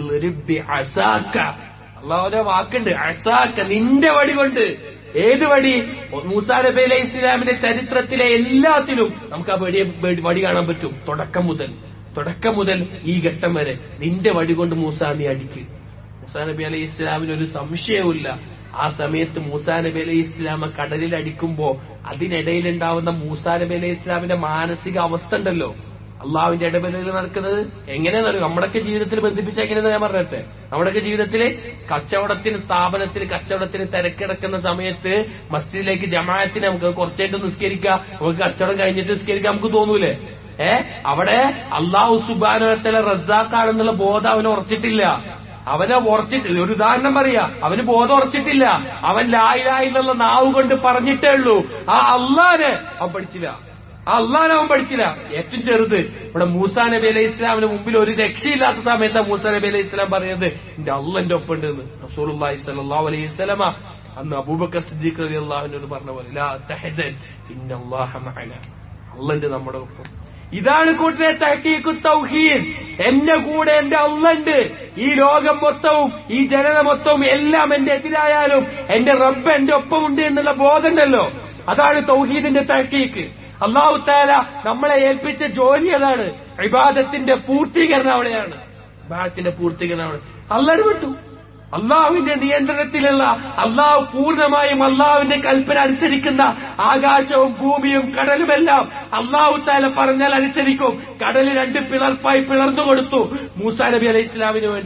അള്ളാഹുന്റെ വാക്കുണ്ട് അസാക്ക നിന്റെ വടി കൊണ്ട് ഏത് വടി മൂസാ നബി അലൈഹി ഇസ്ലാമിന്റെ ചരിത്രത്തിലെ എല്ലാത്തിലും നമുക്ക് ആ വടി വടി കാണാൻ പറ്റും തുടക്കം മുതൽ തുടക്കം മുതൽ ഈ ഘട്ടം വരെ നിന്റെ വടി കൊണ്ട് മൂസാ നീ അടിക്ക് മൂസാ നബി അലൈഹി ഇസ്ലാമിന് ഒരു സംശയവുമില്ല ആ സമയത്ത് മൂസാ നബി അലൈഹി ഇസ്ലാമ കടലിൽ അടിക്കുമ്പോ അതിനിടയിലുണ്ടാവുന്ന മൂസാ നബി അലൈഹി ഇസ്ലാമിന്റെ മാനസിക അവസ്ഥ ഉണ്ടല്ലോ അള്ളാഹുവിന്റെ ഇടപെടലുകൾ നടക്കുന്നത് എങ്ങനെയാണെന്നറിയോ നമ്മുടെയൊക്കെ ജീവിതത്തിൽ ബന്ധിപ്പിച്ച എങ്ങനെയാണെന്ന് ഞാൻ പറഞ്ഞിട്ടെ നമ്മുടെയൊക്കെ ജീവിതത്തില് കച്ചവടത്തിന് സ്ഥാപനത്തിന് കച്ചവടത്തിന് തിരക്കിടക്കുന്ന സമയത്ത് മസ്ജിദിലേക്ക് ജമാഅത്തിന് നമുക്ക് കുറച്ചായിട്ട് നിസ്കരിക്കാം നമുക്ക് കച്ചവടം കഴിഞ്ഞിട്ട് നിസ്കരിക്കാം നമുക്ക് തോന്നൂലേ ഏ അവിടെ അള്ളാഹു സുബാനത്തിലെ റസാഖാണെന്നുള്ള ബോധം അവന് ഉറച്ചിട്ടില്ല അവനെ ഉറച്ചിട്ടില്ല ഒരു ഉദാഹരണം പറയാ അവന് ബോധം ഉറച്ചിട്ടില്ല അവൻ ലായിലായിന്നുള്ള നാവ് കൊണ്ട് പറഞ്ഞിട്ടേ ഉള്ളൂ ആ അള്ളാനെ അവൻ പഠിച്ചില്ല ആ അള്ളാനെ അവൻ പഠിച്ചില്ല ഏറ്റവും ചെറുത് ഇവിടെ മൂസാ നബി അലൈഹി ഇസ്ലാമിന് മുമ്പിൽ ഒരു രക്ഷയില്ലാത്ത സമയത്താണ് മൂസാ നബി അലൈഹി ഇസ്ലാം പറയുന്നത് എന്റെ അള്ള എന്റെ ഒപ്പം ഉണ്ട് റസൂലുള്ളാഹി സ്വല്ലല്ലാഹു അലൈഹി വസല്ലമ അന്ന് അബൂബക്കർ സിദ്ദീഖ് റളിയല്ലാഹു അൻഹു പറഞ്ഞ പോലെ ലാ തഹസൻ ഇന്നല്ലാഹ മഅന അള്ളന്റെ നമ്മുടെ ഒപ്പം ഇതാണ് കൂട്ടരെ തഹക്കീക്കു തൗഹീദ് എന്റെ കൂടെ എന്റെ അള്ളണ്ട് ഈ ലോകം മൊത്തവും ഈ ജനത മൊത്തവും എല്ലാം എന്റെ എതിരായാലും എന്റെ റബ്ബ് എന്റെ ഒപ്പമുണ്ട് എന്നുള്ള ബോധമുണ്ടല്ലോ അതാണ് തൗഹീദിന്റെ തഹക്കീക്ക് അള്ളാഹു താല നമ്മളെ ഏൽപ്പിച്ച ജോലി അതാണ് ഇബാദത്തിന്റെ പൂർത്തീകരണം അവിടെയാണ് ഇബാദത്തിന്റെ പൂർത്തീകരണം അവിടെ അള്ളാഹ് വിട്ടു അള്ളാഹുവിന്റെ നിയന്ത്രണത്തിലുള്ള അള്ളാഹു പൂർണ്ണമായും അള്ളാഹുവിന്റെ കൽപ്പന അനുസരിക്കുന്ന ആകാശവും ഭൂമിയും കടലുമെല്ലാം അള്ളാഹു താല പറഞ്ഞാൽ അനുസരിക്കും കടല് രണ്ട് പിളർപ്പായി പിളർന്നു കൊടുത്തു മൂസാ നബി അലൈഹി ഇസ്ലാമിന് വേണ്ടി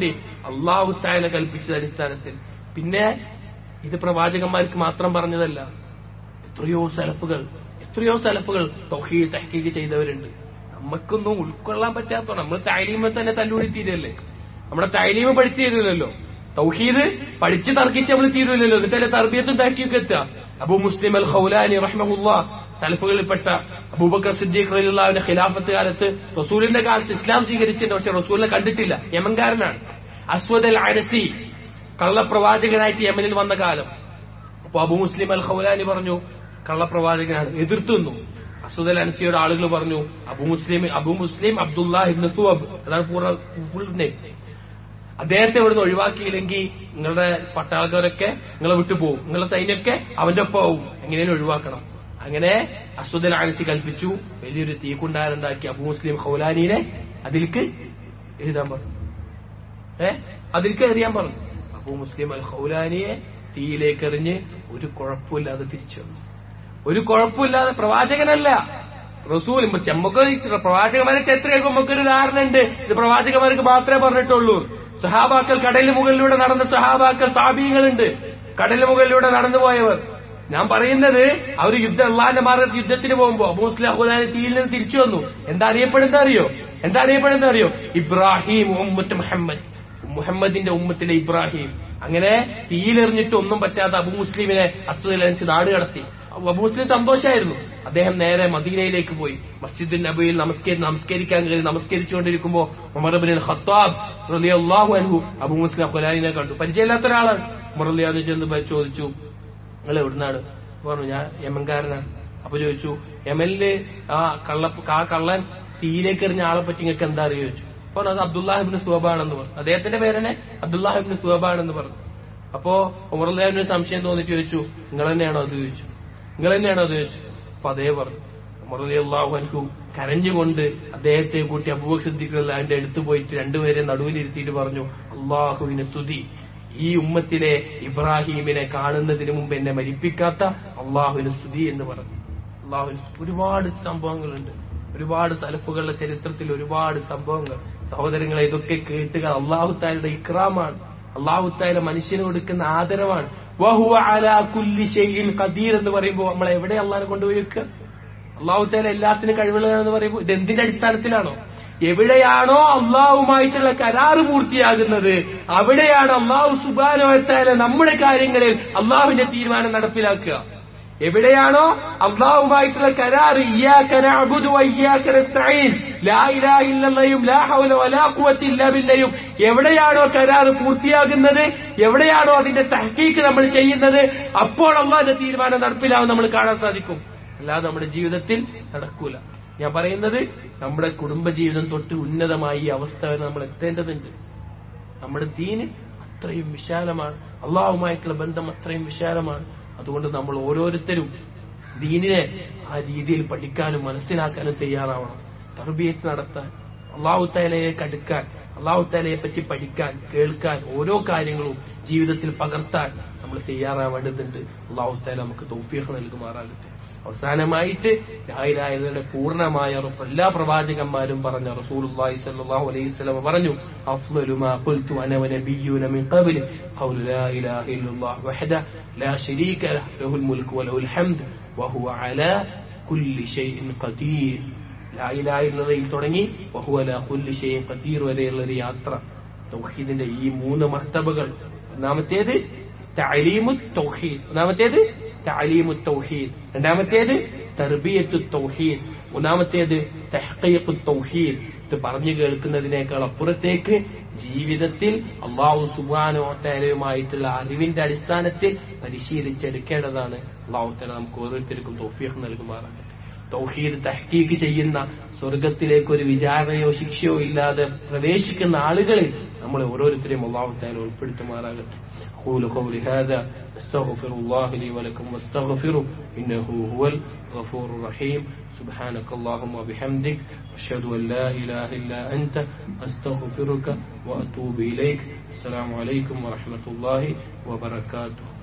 അള്ളാഹു തായാല കൽപ്പിച്ചത് അടിസ്ഥാനത്തിൽ പിന്നെ ഇത് പ്രവാചകന്മാർക്ക് മാത്രം പറഞ്ഞതല്ല എത്രയോ സലഫുകൾ എത്രയോ സലഫുകൾ തൊഹീദ് തഹ്കീക്ക് ചെയ്തവരുണ്ട് നമുക്കൊന്നും ഉൾക്കൊള്ളാൻ പറ്റാത്ത നമ്മൾ തൈലീമ തന്നെ തല്ലൂടി തീരല്ലേ നമ്മുടെ തൈലീമ പഠിച്ചു തരില്ലല്ലോ തൗഹീദ് പഠിച്ച് തർക്കിച്ച് നമ്മൾ തീരുമല്ലോ എന്നിട്ടല്ലേ തർബിയത്തും തഹ്കീക്ക് എത്തുക അബു മുസ്ലിം അൽ ഖൗലാനി റഹ്മഹുല്ല സലഫുകളിൽപ്പെട്ട അബൂബക്കർ സിദ്ദീഖ് റലിയുള്ളാവിന്റെ ഖിലാഫത്ത് കാലത്ത് റസൂലിന്റെ കാലത്ത് ഇസ്ലാം സ്വീകരിച്ചിട്ടുണ്ട് പക്ഷെ റസൂലിനെ കണ്ടിട്ടില്ല യമൻകാരനാണ് അസ്വദ് അൽ അനസി കള്ളപ്രവാചകനായിട്ട് യമനിൽ വന്ന കാലം അപ്പൊ അബു മുസ്ലിം അൽ ഖൗലാനി പറഞ്ഞു കള്ളപ്രവാചകനാണ് എതിർത്തു നിന്നു അസുദ് അൽ അനസിയുടെ ആളുകൾ പറഞ്ഞു അബു മുസ്ലിം അബു മുസ്ലിം അബ്ദുല്ലാഹ് ഇബ്നു തുവബ് അതാണ് പൂർണ്ണ ഫുൾ നെയിം അദ്ദേഹത്തെ ഇവിടുന്ന് ഒഴിവാക്കിയില്ലെങ്കിൽ നിങ്ങളുടെ പട്ടാളക്കാരൊക്കെ നിങ്ങളെ വിട്ടു പോകും നിങ്ങളുടെ സൈന്യമൊക്കെ അവന്റെ ഒപ്പം ആവും എങ്ങനെയും ഒഴിവാക്കണം അങ്ങനെ അസുദൽ ആനസി കൽപ്പിച്ചു വലിയൊരു തീക്കുണ്ടാരുണ്ടാക്കി അബു മുസ്ലിം ഖൗലാനിനെ അതിലേക്ക് എഴുതാൻ പറഞ്ഞു ഏ അതിലേക്ക് എറിയാൻ പറഞ്ഞു അബു മുസ്ലിം അൽ ഖൗലാനിയെ തീയിലേക്ക് എറിഞ്ഞ് ഒരു കുഴപ്പമില്ലാതെ തിരിച്ചു വന്നു ഒരു കുഴപ്പമില്ലാതെ പ്രവാചകനല്ല റസൂൽ ഇപ്പൊ ചെമ്മക്ക് പ്രവാചകന്മാരെ ചരിത്രമൊക്കെ നമുക്കൊരു ധാരണ ഉണ്ട് ഇത് പ്രവാചകന്മാർക്ക് മാത്രമേ പറഞ്ഞിട്ടുള്ളൂ സഹാബാക്കൾ കടലിന് മുകളിലൂടെ നടന്ന സഹാബാക്കൾ താപീയങ്ങളുണ്ട് കടലിന് മുകളിലൂടെ നടന്നു പോയവർ ഞാൻ പറയുന്നത് അവർ യുദ്ധം അള്ളാന്റെ മാർഗത്ത് യുദ്ധത്തിന് പോകുമ്പോ അബൂ മുസ്ലിം അഹുദാനി തീയിൽ നിന്ന് തിരിച്ചു വന്നു എന്താ അറിയപ്പെടുന്നത് അറിയോ എന്താ അറിയപ്പെടുന്നത് അറിയോ ഇബ്രാഹിം ഉമ്മത്ത് മുഹമ്മദ് മുഹമ്മദിന്റെ ഉമ്മത്തിലെ ഇബ്രാഹിം അങ്ങനെ തീയിലെറിഞ്ഞിട്ട് ഒന്നും പറ്റാത്ത അബു മുസ്ലിമിനെ അസുദലനുസരിച്ച് നാട് കടത്തി അബു മുസ്ലിം സന്തോഷമായിരുന്നു അദ്ദേഹം നേരെ മദീനയിലേക്ക് പോയി മസ്ജിദുൽ നബിയിൽ നമസ്കരി നമസ്കരിക്കാൻ കയറി നമസ്കരിച്ചുകൊണ്ടിരിക്കുമ്പോ ഉമർബിൻ ഖത്താബ് റളിയല്ലാഹു അൻഹു അബു മുസ്ലിം ഖുലാനിനെ കണ്ടു പരിചയമില്ലാത്ത ഒരാളാണ് ഉമർ റളിയാഹു ചെന്ന് ചോദിച്ചു നിങ്ങൾ എവിടുന്നാണ് പറഞ്ഞു ഞാൻ യമൻകാരനാണ് അപ്പൊ ചോദിച്ചു യമനില് ആ കള്ള ആ കള്ളൻ തീയിലേക്ക് എറിഞ്ഞ ആളെ പറ്റി നിങ്ങൾക്ക് എന്താ അറിയോ ചോദിച്ചു അപ്പൊ അത് അബ്ദുല്ലാഹിബിന് സുഹബാണെന്ന് പറഞ്ഞു അദ്ദേഹത്തിന്റെ പേരനെ അബ്ദുല്ലാഹിബിന് സുഹബാണെന്ന് പറഞ്ഞു അപ്പോ ഉമർലാഹിബിന് സംശയം തോന്നിട്ട് ചോദിച്ചു നിങ്ങൾ തന്നെയാണോ അത് ചോദിച്ചു നിങ്ങൾ തന്നെയാണോ അത് ചോദിച്ചു അപ്പൊ അതേ പറഞ്ഞു ഉമർലി അള്ളാഹു കരഞ്ഞുകൊണ്ട് അദ്ദേഹത്തെ കൂട്ടി അബൂബക്സിദ്ദീഖ് അതിന്റെ അടുത്ത് പോയിട്ട് രണ്ടുപേരെ നടുവിലിരുത്തിയിട്ട് പറഞ്ഞു അള്ളാഹുവിന് സ്തുതി ഈ ഉമ്മത്തിലെ ഇബ്രാഹീമിനെ കാണുന്നതിന് മുമ്പ് എന്നെ മരിപ്പിക്കാത്ത അള്ളാഹുവിന് സ്തുതി എന്ന് പറഞ്ഞു അള്ളാഹുവിന് ഒരുപാട് സംഭവങ്ങളുണ്ട് ഒരുപാട് സലഫുകളുടെ ചരിത്രത്തിൽ ഒരുപാട് സംഭവങ്ങൾ സഹോദരങ്ങളെ ഇതൊക്കെ കേട്ടുക അള്ളാഹുത്തായുടെ ഇക്രാമാണ് അള്ളാഹുത്തായ മനുഷ്യന് കൊടുക്കുന്ന ആദരവാണ് വഹുവ അലാ കുല്ലി ഷൈഇൻ ഖദീർ എന്ന് പറയുമ്പോൾ നമ്മൾ എവിടെ അള്ളാഹിനെ കൊണ്ടുപോയി വെക്കുക അള്ളാഹുത്താല എല്ലാത്തിനും കഴിവുള്ളതെന്ന് പറയുമ്പോൾ ഇത് എന്തിന്റെ അടിസ്ഥാനത്തിലാണോ എവിടെയാണോ അള്ളാഹുമായിട്ടുള്ള കരാറ് പൂർത്തിയാകുന്നത് അവിടെയാണ് അള്ളാഹു സുബാനോത്താല നമ്മുടെ കാര്യങ്ങളിൽ അള്ളാഹുവിന്റെ തീരുമാനം നടപ്പിലാക്കുക എവിടെയാണോ അള്ളാഹുമായിട്ടുള്ള കരാർ യും എവിടെയാണോ കരാർ പൂർത്തിയാകുന്നത് എവിടെയാണോ അതിന്റെ തഹക്കീക്ക് നമ്മൾ ചെയ്യുന്നത് അപ്പോൾ അള്ളാഹിന്റെ തീരുമാനം നടപ്പിലാവും നമ്മൾ കാണാൻ സാധിക്കും അല്ലാതെ നമ്മുടെ ജീവിതത്തിൽ നടക്കൂല ഞാൻ പറയുന്നത് നമ്മുടെ കുടുംബജീവിതം തൊട്ട് ഉന്നതമായി ഈ അവസ്ഥ വരെ നമ്മൾ എത്തേണ്ടതുണ്ട് നമ്മുടെ ദീന് അത്രയും വിശാലമാണ് അള്ളാഹുമായിട്ടുള്ള ബന്ധം അത്രയും വിശാലമാണ് അതുകൊണ്ട് നമ്മൾ ഓരോരുത്തരും ദീനിനെ ആ രീതിയിൽ പഠിക്കാനും മനസ്സിലാക്കാനും തയ്യാറാവണം തർബീയത്ത് നടത്താൻ അള്ളാഹുത്താലയിലേക്ക് അടുക്കാൻ അള്ളാഹുത്താലയെ പറ്റി പഠിക്കാൻ കേൾക്കാൻ ഓരോ കാര്യങ്ങളും ജീവിതത്തിൽ പകർത്താൻ നമ്മൾ തയ്യാറാവേണ്ടതുണ്ട് അള്ളാഹുത്താല നമുക്ക് തൗഫീഖ് നൽകുമാറാകട്ടെ അവസാനമായിട്ട് ലായിലായതയുടെ പൂർണ്ണമായ ഉറപ്പ് എല്ലാ പ്രവാചകന്മാരും പറഞ്ഞ റസൂലുള്ളാഹി സ്വല്ലല്ലാഹു അലൈഹി വസല്ലം പറഞ്ഞു അഫ്ളലു മാ ഖുൽതു അന വനബിയ്യൂന മിൻ ഖബ്ലി ഖൗലു ലാ ഇലാഹ ഇല്ലല്ലാഹ് വഹദ ലാ ശരീക ലഹു ലഹുൽ മുൽക്കു വലഹുൽ ഹംദ് വഹുവ അലാ കുല്ലി ഷൈഇൻ ഖദീർ ലാ ഇലാഹ ഇല്ലല്ലയിൽ തുടങ്ങി വഹുവ അലാ കുല്ലി ഷൈഇൻ ഖദീർ വരെയുള്ള ഒരു യാത്ര തൗഹീദിന്റെ ഈ മൂന്ന് മർത്തബകൾ ഒന്നാമത്തേത് തഅലീമു തൗഹീദ് ഒന്നാമത്തേത് تعليم التوحيد രണ്ടാമത്തേത് തർബിയത്തു തൗഹീദ് മൂന്നാമത്തേത് തഹ്ഖീഖു തൗഹീദ് ഇത് പറഞ്ഞു കേൾക്കുന്നതിനേക്കാൾ അപ്പുറത്തേക്ക് ജീവിതത്തിൽ അള്ളാഹു സുബാനോട്ടയുമായിട്ടുള്ള അറിവിന്റെ അടിസ്ഥാനത്തിൽ പരിശീലിച്ചെടുക്കേണ്ടതാണ് അള്ളാഹു തല നമുക്ക് ഓരോരുത്തർക്കും തൗഫീഖ് നൽകുമാറാകട്ടെ തൗഹീദ് തഹ്കീക്ക് ചെയ്യുന്ന സ്വർഗത്തിലേക്ക് ഒരു വിചാരണയോ ശിക്ഷയോ ഇല്ലാതെ പ്രവേശിക്കുന്ന ആളുകളിൽ നമ്മൾ ഓരോരുത്തരെയും അള്ളാഹു താല ഉൾപ്പെടുത്തുമാറാകട്ടെ أقول قولي هذا أستغفر الله لي ولكم واستغفره إنه هو الغفور الرحيم سبحانك اللهم وبحمدك أشهد أن لا إله إلا أنت أستغفرك وأتوب إليك السلام عليكم ورحمة الله وبركاته